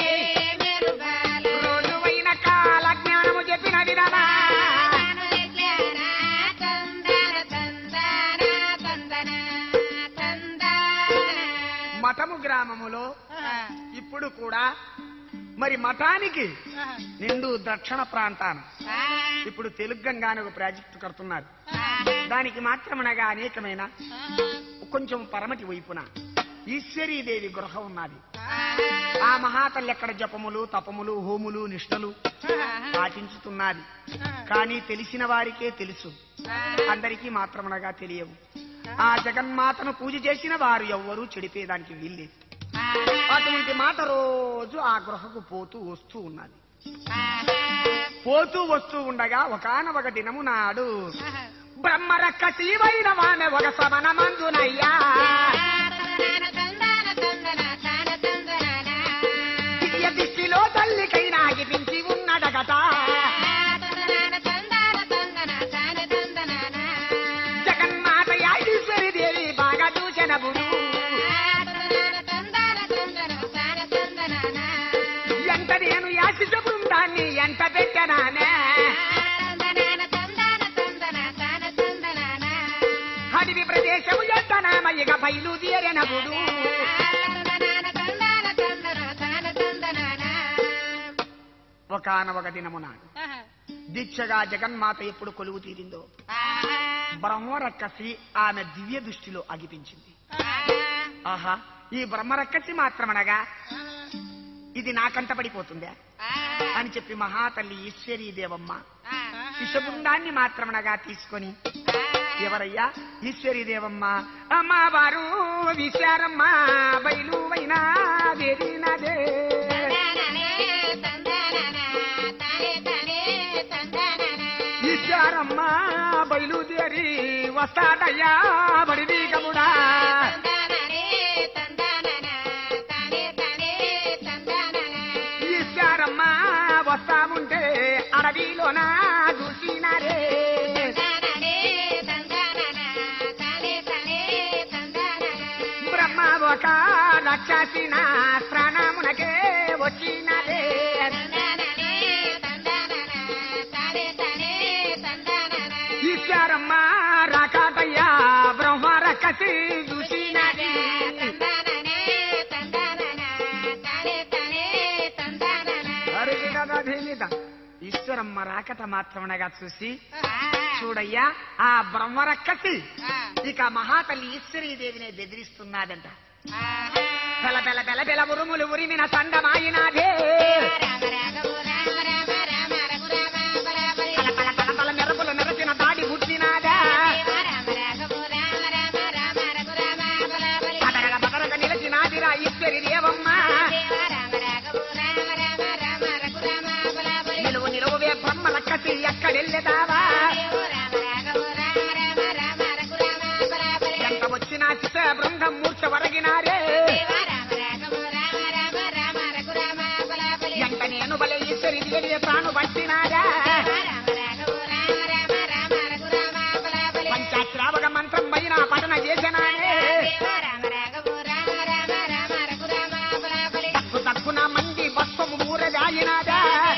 Speaker 1: రోజువైన కాల జ్ఞానము చెప్పిన విధమా మఠము గ్రామములో ఇప్పుడు కూడా మరి మఠానికి నిండు దక్షిణ ప్రాంతాన ఇప్పుడు తెలుగు గంగాని ఒక ప్రాజెక్టు కడుతున్నారు దానికి మాత్రమనగా అనేకమైన కొంచెం పరమటి వైపున ఈశ్వరీదేవి గృహం ఉన్నది ఆ మహాతల్లి ఎక్కడ జపములు తపములు హోములు నిష్టలు పాటించుతున్నది కానీ తెలిసిన వారికే తెలుసు అందరికీ మాత్రమనగా తెలియవు ఆ జగన్మాతను పూజ చేసిన వారు ఎవ్వరూ చెడిపేదానికి వీల్లేదు అటువంటి మాట రోజు ఆ గృహకు పోతూ వస్తూ ఉన్నది పోతూ వస్తూ ఉండగా ఒకనొక దినము నాడు బ్రహ్మరక్క శివైన వామె ఒక సమన మందునయ్యా దివ్య దిష్టిలో తల్లికైనా అగిపించి ఉన్నడగట జగన్మాత యాగీశ్వరి దేవి బాగా చూచెనబుడు ఎంత నేను యాశిష బృందాన్ని ఎంత పెట్టనానే అడవి ప్రదేశము ఎంతనామయ్యగా బయలుదేరినబుడు ఒకనొక దినము నాడు దీక్షగా జగన్మాత ఎప్పుడు కొలువు తీరిందో బ్రహ్మరక్కసి ఆమె దివ్య దృష్టిలో అగిపించింది ఆహా ఈ బ్రహ్మరక్కసి మాత్రమనగా ఇది నాకంట పడిపోతుందా అని చెప్పి మహాతల్లి ఈశ్వరీ దేవమ్మ విషబృందాన్ని మాత్రమనగా తీసుకొని ఎవరయ్యా ఈశ్వరీ దేవమ్మ అమ్మవారు విశారమ్మ బయలువైనా వెరినదే ఈశ్వరమ్మ బయలుదేరి వస్తాడయ్యా బడి బీగముడా ఈశ్వరమ్మ వస్తాముంటే అడవిలోన చూసినారే బ్రహ్మ ఒక రక్షసిన స్నానమునకే వచ్చినదే ఈశ్వరమ్మ రాకాటయ్యా బ్రహ్మ రక్కసి చూసినది అరిగినదధీనిద. ఈశ్వరమ్మ రాకట మాత్రమనగా చూసి చూడయ్యా ఆ బ్రహ్మ రక్కసి ఇక మహాతల్లి ఈశ్వరీదేవిని బెదిరిస్తున్నాదంట పెల పెల పెల పెల ఉరుములు ఉరిమిన సండమాయినాదే తల తల తల తల మెరుపులు మెరచిన దాడి పుట్టినాదా అదరగ బదరగ నిలిచినాదిరా ఈశ్వరి దేవమ్మ నిలువు నిలువువే బ్రహ్మ రక్కసి ఎక్కడెళ్ళేదావా ఎంత వచ్చినా శిశ బృందం మూర్ఛ వరగినారే
Speaker 2: దేవా
Speaker 1: ఎలియ తాను పట్టినాడా పంచాక్షరావక మంత్రం పైన పఠన చేసినాడే తక్కు తక్కున మంది బస్సము ఊరగాయినాడా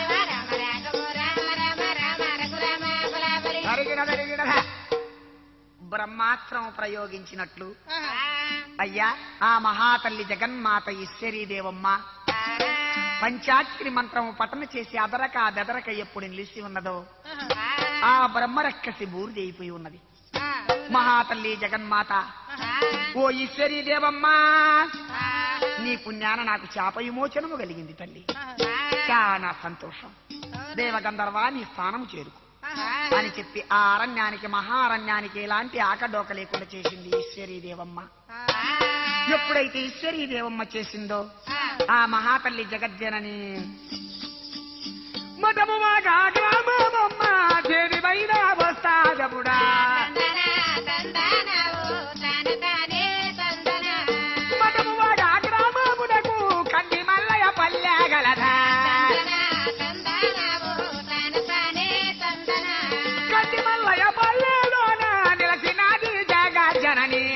Speaker 1: జరిగిన జరిగిన బ్రహ్మాస్త్రం ప్రయోగించినట్లు అయ్యా ఆ మహాతల్లి జగన్మాత ఈశ్వరీదేవమ్మ పంచాక్షరి మంత్రము పఠన చేసి అదరక బెదరక ఎప్పుడు నిలిచి ఉన్నదో ఆ బ్రహ్మరక్కసి బూరిదైపోయి ఉన్నది మహాతల్లి జగన్మాత ఓ ఈశ్వరీ దేవమ్మా నీ పుణ్యాన నాకు శాప విమోచనము కలిగింది తల్లి చాలా సంతోషం దేవగంధర్వా నీ స్థానము చేరుకు అని చెప్పి ఆ అరణ్యానికి మహారణ్యానికి ఎలాంటి ఆకడోక లేకుండా చేసింది ఈశ్వరీ దేవమ్మ ఎప్పుడైతే ఈశ్వరీ దేవమ్మ చేసిందో ఆ మహాతల్లి జగజ్జనని మదము మాగా గ్రామమమ్మ దేవి వైన వస్తాదముడా మదము మాగా గ్రామమునకు కంది మల్లయ పల్లెగలదా కంది మల్లయ పల్లెలోన నిలసినది జగజ్జనని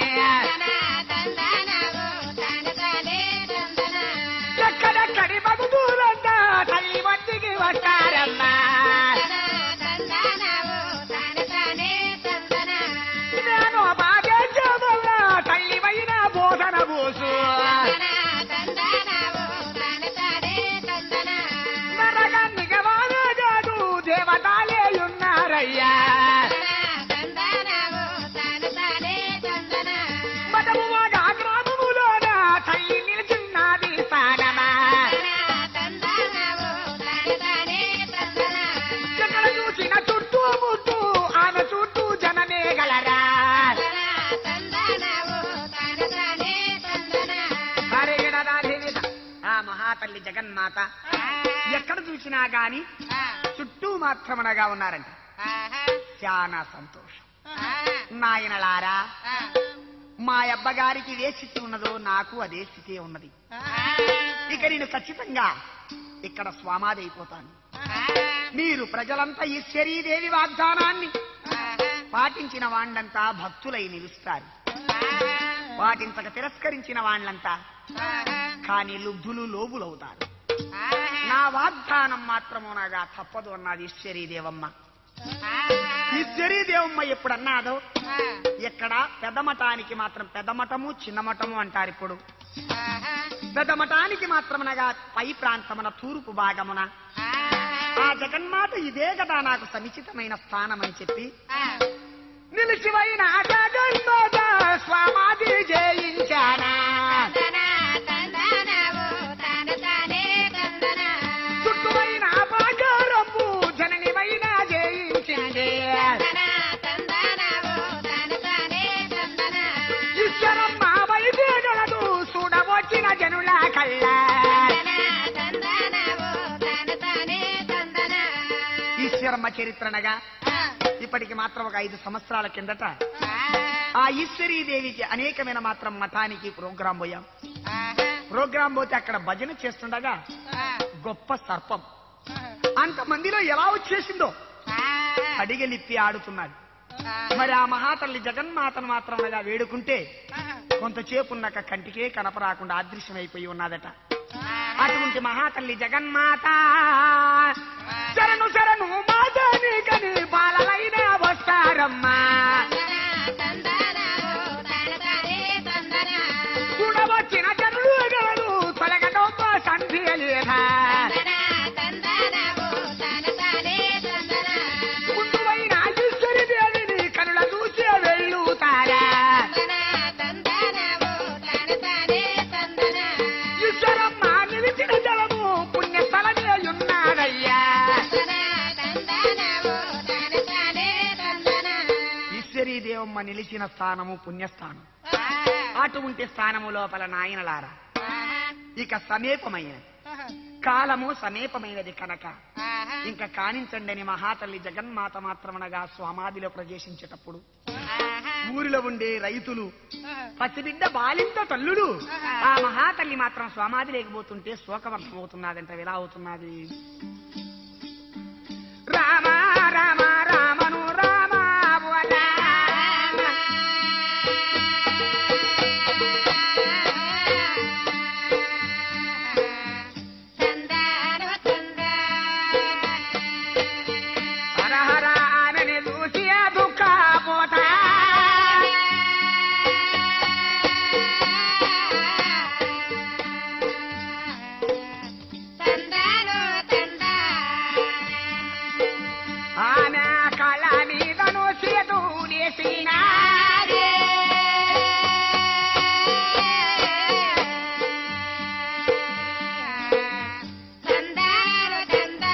Speaker 1: ఎక్కడెక్కడి మగుదూరంతా తల్లి వంటికి వస్తారమ్మా నేను బాగేజముల తల్లి వైన బోధన బోసు నరకానికి వానగాడు దేవతాలే ఉన్నారయ్యా మదము వాగా గ్రామములోన తల్లి నిలిచిన్నది స్థానమా ఎక్కడ చూసిన చుట్టూ ముట్టు ఆమె చుట్టూ జనమే గలరా హరిగిడదాధివిద. ఆ మహాతల్లి జగన్మాత ఎక్కడ చూసినా గాని చుట్టూ మాత్రమనగా ఉన్నారంట చాలా సంతోషం నాయనలారా మా అబ్బగారికి ఏ స్థితి ఉన్నదో నాకు అదే స్థితి ఉన్నది ఇక నేను ఖచ్చితంగా ఇక్కడ స్వామాది అయిపోతాను మీరు ప్రజలంతా ఈశ్వరీదేవి వాగ్దానాన్ని పాటించిన వాళ్ళంతా భక్తులై నిలుస్తారు పాటించక తిరస్కరించిన వాళ్ళంతా కానీ లుబ్ధులు లోబులవుతారు నా వాగ్దానం మాత్రము నాగా తప్పదు అన్నది ఈశ్వరీదేవమ్మ ఈశ్వరీదేవమ్మ ఎప్పుడన్నాదో ఇక్కడ పెద్దమఠానికి మాత్రం పెద్దమఠము చిన్నమఠము అంటారు ఇప్పుడు పెద్దమఠానికి మాత్రమునగా పై ప్రాంతమున తూర్పు భాగమున ఆ జగన్మాత ఇదే కదా నాకు సముచితమైన స్థానం అని చెప్పి నిలిచివైన జగన్మాత స్వామాది జయించానా చుట్టువైన బాగారమ్ము జననివైన జయించింది ఈశ్వరమ్మ వైద్యగలదు చూడవచ్చిన జనుల కళ్ళ ఈశ్వరమ్మ చరిత్రనగా ఇప్పటికి మాత్రం ఒక ఐదు సంవత్సరాల కిందట ఆ ఈశ్వరీదేవికి అనేకమైన మాత్రం మఠానికి ప్రోగ్రాం పోయాం ప్రోగ్రాం పోతే అక్కడ భజన చేస్తుండగా గొప్ప సర్పం అంతమందిలో ఎలా వచ్చేసిందో అడిగలిప్పి ఆడుతున్నది మరి ఆ మహాతల్లి జగన్మాతను మాత్రం అనగా వేడుకుంటే కొంతసేపు ఉన్నాక కంటికే కనపరాకుండా అదృశ్యమైపోయి ఉన్నదట అటువంటి మహాతల్లి జగన్మాత శరణు శరణు మాతని కని బాలలైన వస్తారమ్మా చూడవచ్చిన జనులు గలరు తొలగడొప్ప సంధియలేదా ముందువైన ఈశ్వరి దేవిని కనుల చూసే వెళ్ళుతారా ఈశ్వరమ్మ నిలిచిన జలము పుణ్యస్థలమే ఉన్నాడయ్యా ఈశ్వరీ దేవమ్మ నిలిచిన స్థానము పుణ్యస్థానం అటువంటి స్థానము లోపల నాయనలారా ఇక సమీపమైనది కాలము సమీపమైనది కనుక ఇంకా కానించండి అని మహాతల్లి జగన్మాత మాత్రమనగా స్వామాదిలో ప్రవేశించేటప్పుడు ఊరిలో ఉండే రైతులు పసిబిడ్డ బాలింత తల్లులు ఆ మహాతల్లి మాత్రం స్వామాది లేకపోతుంటే శోకవర్షం అవుతున్నదంట ఎలా అవుతున్నది రామ రామను రామ బోల.
Speaker 2: తందానో
Speaker 1: హర హర ఆమెని చూసి దుఃఖ పోత
Speaker 2: తందానో తందా
Speaker 1: ఆమె కళ మీదను సేతు వేసిన
Speaker 2: తందానో తందా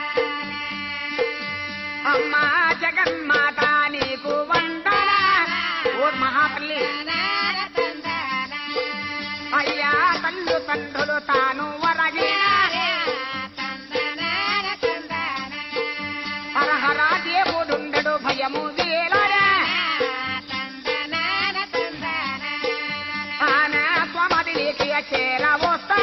Speaker 1: అమ్మా జగన్మాత నీకు వందన ఓ మహాతల్లి అయ్యా తల్లు తండ్రులు తాను వరగిన హరహర దేవుడుండడు భయము వేలరా ఆమె స్వమదిలికి చేర వస్తా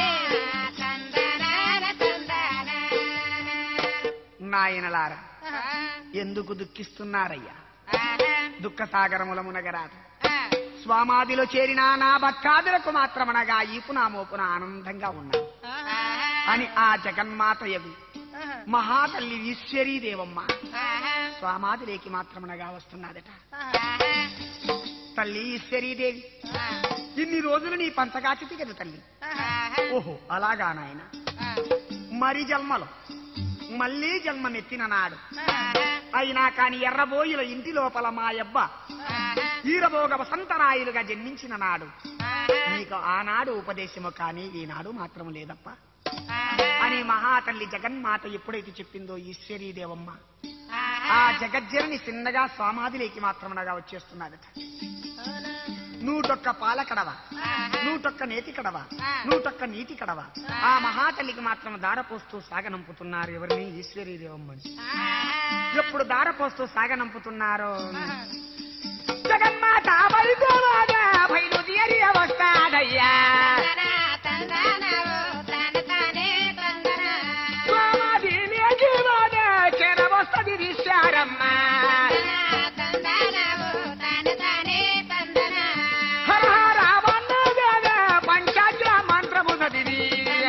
Speaker 1: నాయనలారా ఎందుకు దుఃఖిస్తున్నారయ్యా దుఃఖ సాగరముల మునగరాదు స్వామాదిలో చేరిన నా భక్తాదులకు మాత్రమనగా ఈపున మోపున ఆనందంగా ఉన్నాను అని ఆ జగన్మాత యగు మహాతల్లి ఈశ్వరీ దేవమ్మ స్వామాదిలేకి మాత్రమనగా వస్తున్నదట తల్లి ఈశ్వరీదేవి ఇన్ని రోజులు నీ పంచగాచితి కదా తల్లి ఓహో అలాగా నాయన మరి జన్మలో మళ్ళీ జన్మమెత్తిన నాడు అయినా కాని ఎర్రబోయిల ఇంటి లోపల మా యబ్బ ఈరబోగ వసంతరాయులుగా జన్మించిన నాడు నీకు ఆనాడు ఉపదేశము కానీ ఈనాడు మాత్రం లేదప్ప అని మహాతల్లి జగన్మాత ఎప్పుడైతే చెప్పిందో ఈశ్వరీ దేవమ్మ ఆ జగజ్జనని చిన్నగా స్వామాదిలేకి మాత్రమనగా వచ్చేస్తున్నదట నూటొక్క పాల కడవ నూటొక్క నేతి కడవ నూటొక్క నీటి కడవ ఆ మహాతల్లికి మాత్రం దారపోస్తూ సాగనంపుతున్నారు ఎవరిని ఈశ్వరీ దేవమ్మని ఎప్పుడు దారపోస్తూ సాగనంపుతున్నారో జగన్మాత బయలుదేరాగా బయలుదేరి వస్తాడయ్యా స్వామాది లేచివాడే చేరవస్తది విశారమ్మ హర హర వన్నదేవ పంచాగ్ర మంత్రము చదివి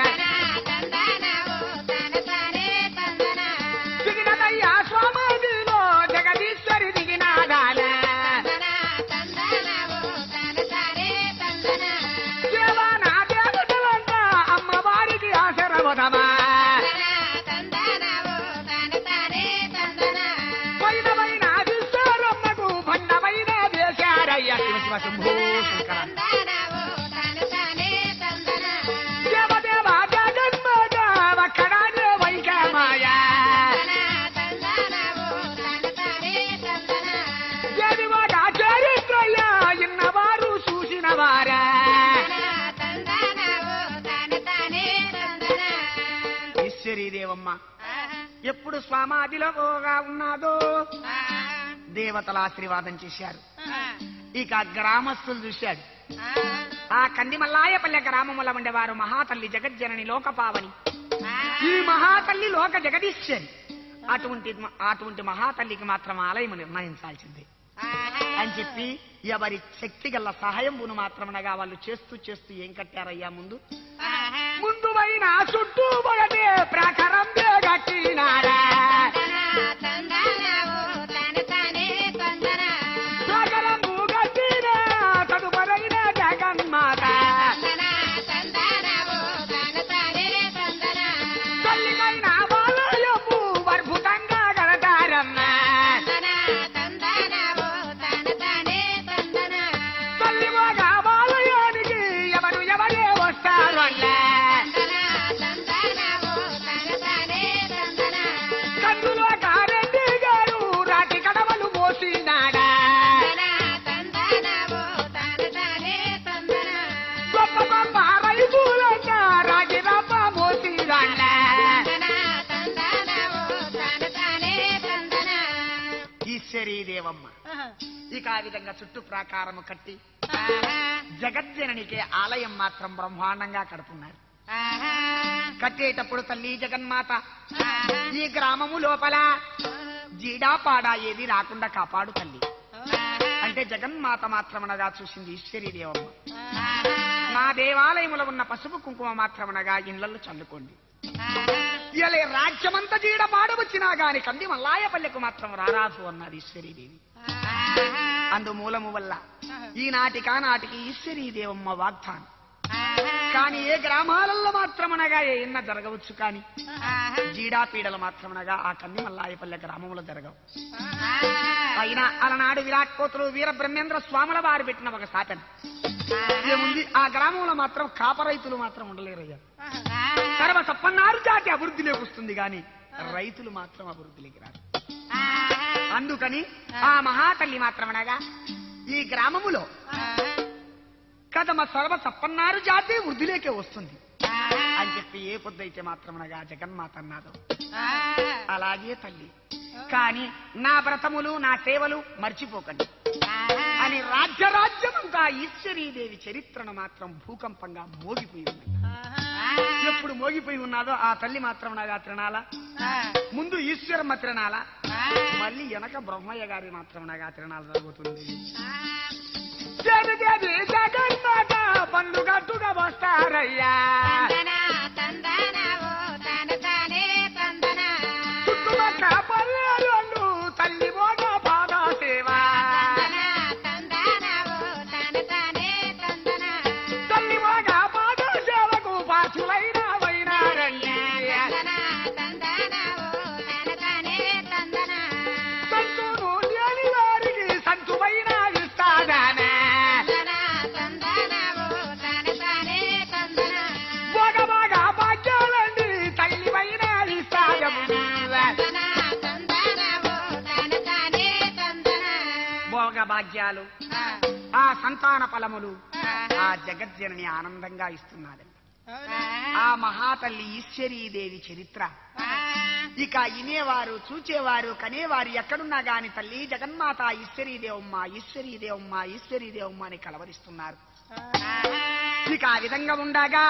Speaker 1: దిగినదయ్యా స్వామాదిలో జగదీశ్వరి దిగినాదాల దేవానా దేవుడవంట అమ్మవారికి ఆశరవదమా వైనమైన విశ్వరమ్మకు భండమైన వేశారయ్య శివ శివ శంభో శంకర దేవదేవ జగన్మాత వక్కడానే వైకమాయ దేవివాడ చరిత్రయ్య ఇన్నవారు చూసిన వారా ఈశ్వరీ దేవమ్మ ఎప్పుడు స్వామాదిలోగా ఉన్నాదో దేవతల ఆశీర్వాదం చేశారు ఇక గ్రామస్తులు చూశాడు ఆ కందిమల్లాయపల్లె గ్రామముల ఉండేవారు మహాతల్లి జగజ్జనని లోకపావని ఈ మహాతల్లి లోక జగదీశ్వరి అటువంటి అటువంటి మహాతల్లికి మాత్రం ఆలయం నిర్ణయించాల్సిందే అని చెప్పి ఎవరి శక్తి గల సహాయంబును మాత్రమనగా వాళ్ళు చేస్తూ చేస్తూ ఏం కట్టారయ్యా ముందు ముందు పైన చుట్టూ పడటే ప్రాకారం కట్టినారా ప్రాకారం కట్టిన తదుపరైన జగన్మాత తల్లికైన బాలయపు అద్భుతంగా కడతారమ్మా తల్లి మగ బాలయానికి ఎవరు ఎవరే వస్తారు అన్నా కందులో కారెడ్డి గారు రాటి కడవలు మోసినాడా గొప్ప గొప్ప రైతులంట రాగిరప్ప మోసిరాళ్ళ ఈశ్వరీ దేవమ్మ ఇక ఆ విధంగా చుట్టూ ప్రాకారము కట్టి జగజ్జననికి ఆలయం మాత్రం బ్రహ్మాండంగా కడుతున్నారు కట్టేటప్పుడు తల్లి జగన్మాత ఈ గ్రామము లోపల జీడా పాడా ఏది రాకుండా కాపాడు తల్లి అంటే జగన్మాత మాత్రమనగా చూసింది ఈశ్వరీ దేవమ్మ నా దేవాలయములో ఉన్న పసుపు కుంకుమ మాత్రమనగా ఇళ్లలో చల్లుకోండి ఇలా రాజ్యమంతా జీడ పాడవచ్చినా గాని కంది మల్లాయపల్లెకు మాత్రం రారాదు అన్నది ఈశ్వరీదేవి అందు మూలము వల్ల ఈనాటి కానాటికి ఈశ్వరీ దేవమ్మ వాగ్దానం కానీ ఏ గ్రామాలలో మాత్రమనగా ఏ ఇన్న జరగవచ్చు కానీ జీడా పీడలు మాత్రమనగా ఆ కంది మల్లాయపల్లె గ్రామంలో జరగవు అయినా అలనాడు విరాట్ కోతులు వీర బ్రహ్మేంద్ర స్వాముల వారు పెట్టిన ఒక సాటన్ ఏముంది ఆ గ్రామంలో మాత్రం కాప రైతులు మాత్రం ఉండలేరయ్యా తర్వాత సప్పన్నారు జాతి అభివృద్ధిలోకి వస్తుంది కానీ రైతులు మాత్రం అభివృద్ధిలోకి రారు అందుకని ఆ మహాతల్లి మాత్రమనగా ఈ గ్రామములో కదమ సర్వ సప్పన్నారు జాతి వృద్ధిలోకే వస్తుంది అని చెప్పి ఏ పొద్దైతే మాత్రమనగా జగన్మాత అన్నాదో అలాగే తల్లి కానీ నా వ్రతములు నా సేవలు మర్చిపోకండి అని రాజ్య రాజ్యమంతా ఈశ్వరీదేవి చరిత్రను మాత్రం భూకంపంగా మోగిపోయి ఉంది ఎప్పుడు మోగిపోయి ఉన్నాదో ఆ తల్లి మాత్రం నాగా తిరణాల ముందు ఈశ్వరమ్మ తిరణాల మళ్ళీ వెనక బ్రహ్మయ్య గారి మాత్రం నాగా తిరణాల జరుగుతుంది జరిగేది జగన్మాత పండుగట్టుగా వస్తారయ్యా చుట్టుపక్క పల్లెలు తల్లి మోగ పాద సేవ తల్లి మోగ పాద సేవకు పాచులైన వైనారయ్యా సంతును లేని వారికి సంతువైన ఇస్తాదానే మోగ మోగ భాగ్యాలండి తల్లి వైన ఇస్తాదము భోగ భాగ్యాలు ఆ సంతాన ఫలములు ఆ జగజ్జనని ఆనందంగా ఇస్తున్నది ఆ మహాతల్లి ఈశ్వరీదేవి చరిత్ర ఇక ఇనేవారు చూచేవారు కనేవారు ఎక్కడున్నా గాని తల్లి జగన్మాత ఈశ్వరీదేవమ్మ ఈశ్వరీదేవమ్మ ఈశ్వరీదేవమ్మ అని కలవరిస్తున్నారు ఇక ఆ విధంగా ఉండగా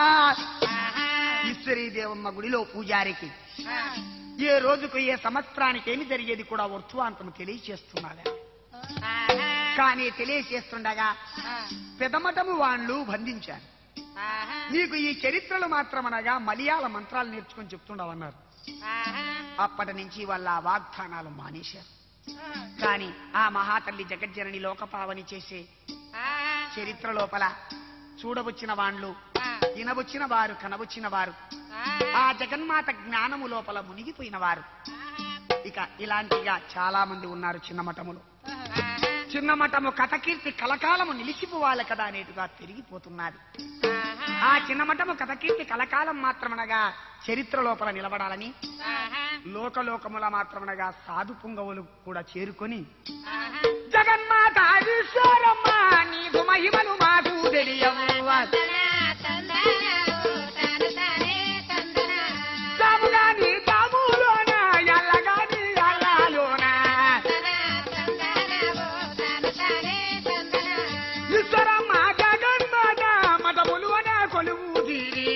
Speaker 1: ఈశ్వరీదేవమ్మ గుడిలో పూజారికి ఏ రోజుకు ఏ సంవత్సరానికి ఏమి జరిగేది కూడా వర్తువాంతము తెలియచేస్తున్నది కానీ తెలియచేస్తుండగా పెదమటము వాళ్ళు బంధించారు నీకు ఈ చరిత్రలు మాత్రమనగా మలయాళ మంత్రాలు నేర్చుకొని చెప్తుండవన్నారు అప్పటి నుంచి వాళ్ళ ఆ వాగ్దానాలు మానేశారు కానీ ఆ మహాతల్లి జగజ్జనని లోకపావని చేసే చరిత్ర లోపల చూడవచ్చిన వాళ్ళు వినవచ్చిన వారు కనవచ్చిన వారు ఆ జగన్మాత జ్ఞానము లోపల మునిగిపోయిన వారు ఇక ఇలాంటిగా చాలా మంది ఉన్నారు చిన్న మఠములు చిన్న మఠము కథకీర్తి కలకాలము నిలిచిపోవాలి కదా అనేటుగా తిరిగిపోతున్నది ఆ చిన్న మఠము కథకీర్తి కలకాలం మాత్రమనగా చరిత్ర లోపల నిలబడాలని లోకలోకముల మాత్రమనగా సాధు పుంగవులు కూడా చేరుకొని జగన్మాత ఈశ్వరమ్మ నీకు మహిమలు మాకు తెలియవు తాముగాని తాములోన ఎల్లగాని ఎల్లాలోన ఈశ్వరమ్మ జగన్మాత మఠములు అనే కొలువు తీరి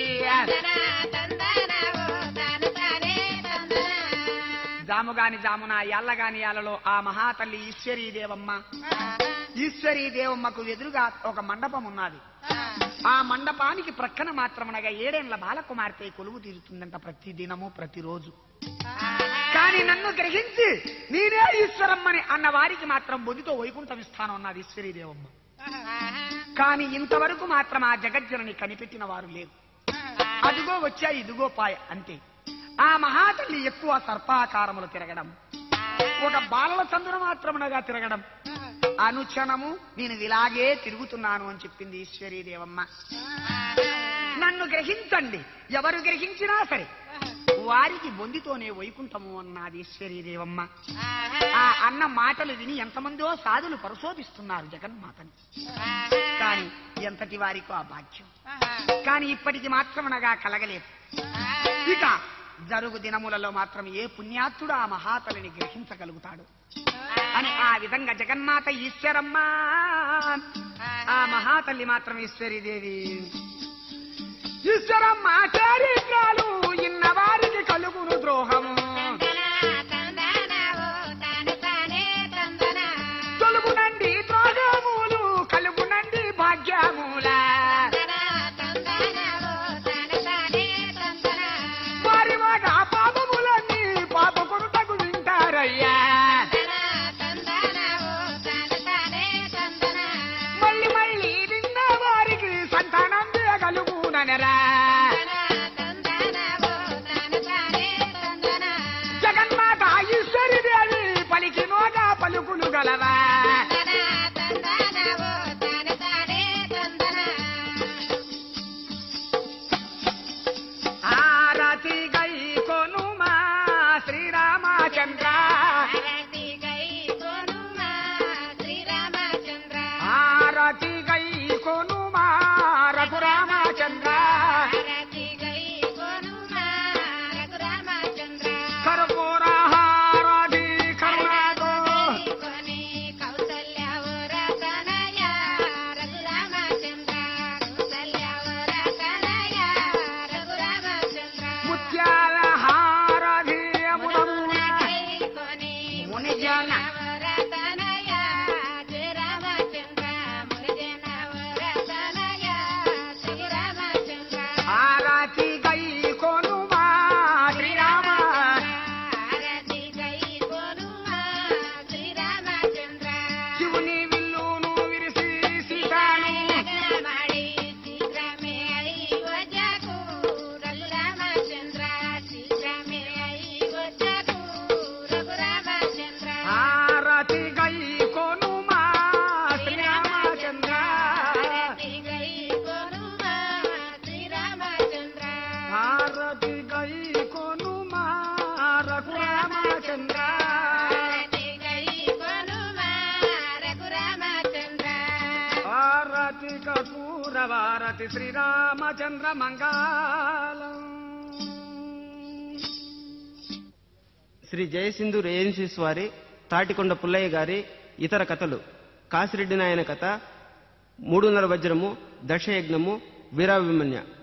Speaker 1: జాముగాని జామున ఎల్లగాని ఎల్లలో ఆ మహాతల్లి ఈశ్వరీ దేవమ్మ ఈశ్వరీ దేవమ్మకు ఎదురుగా ఒక మండపం ఉన్నది ఆ మండపానికి ప్రక్కన మాత్రమనగా ఏడేళ్ల బాలకుమార్తె కొలువు తీరుతుందంట ప్రతి దినము ప్రతిరోజు కానీ నన్ను గ్రహించి నేనే ఈశ్వరమ్మని అన్న వారికి మాత్రం బొదితో వైకుంఠం ఇస్తాను అన్నది ఈశ్వరీ దేవమ్మ కానీ ఇంతవరకు మాత్రం ఆ జగజ్జనని కనిపెట్టిన వారు లేరు అదిగో వచ్చా ఇదిగో పాయ అంతే ఆ మహాతల్లి ఎక్కువ సర్పాకారములు తిరగడం ఒక బాలల చందున మాత్రమునగా తిరగడం అనుక్షణము నేను ఇలాగే తిరుగుతున్నాను అని చెప్పింది ఈశ్వరీ దేవమ్మ నన్ను గ్రహించండి ఎవరు గ్రహించినా సరే వారికి బొందితోనే వైకుంఠము అన్నది ఈశ్వరీ దేవమ్మ ఆ అన్న మాటలు విని ఎంతమందో సాధులు పరిశోధిస్తున్నారు జగన్మాతని కానీ ఎంతటి వారికో ఆ భాగ్యం కానీ ఇప్పటికి మాత్రమనగా కలగలేదు ఇక జరుగు దినములలో మాత్రం ఏ పుణ్యాత్తుడు ఆ మహాతలిని గ్రహించగలుగుతాడు అని ఆ విధంగా జగన్మాత ఈశ్వరమ్మ ఆ మహాతల్లి మాత్రం ఈశ్వరీదేవి ఈశ్వరమ్మ చారిత్రాలు ఇన్న వారికి కలుగును ద్రోహము గై కొనుమా రఘురామచంద్ర
Speaker 2: హారతి గై కొనుమా రఘురామచంద్ర
Speaker 1: భారతి కపూర భారతి శ్రీరామచంద్ర మంగళం
Speaker 3: శ్రీ జయసింధు రేయన్సీ వారి తాటికొండ పుల్లయ్య గారి ఇతర కథలు కాసిరెడ్డి నాయన కథ మూడున్నర వజ్రము దశయజ్ఞము వీరాభిమన్య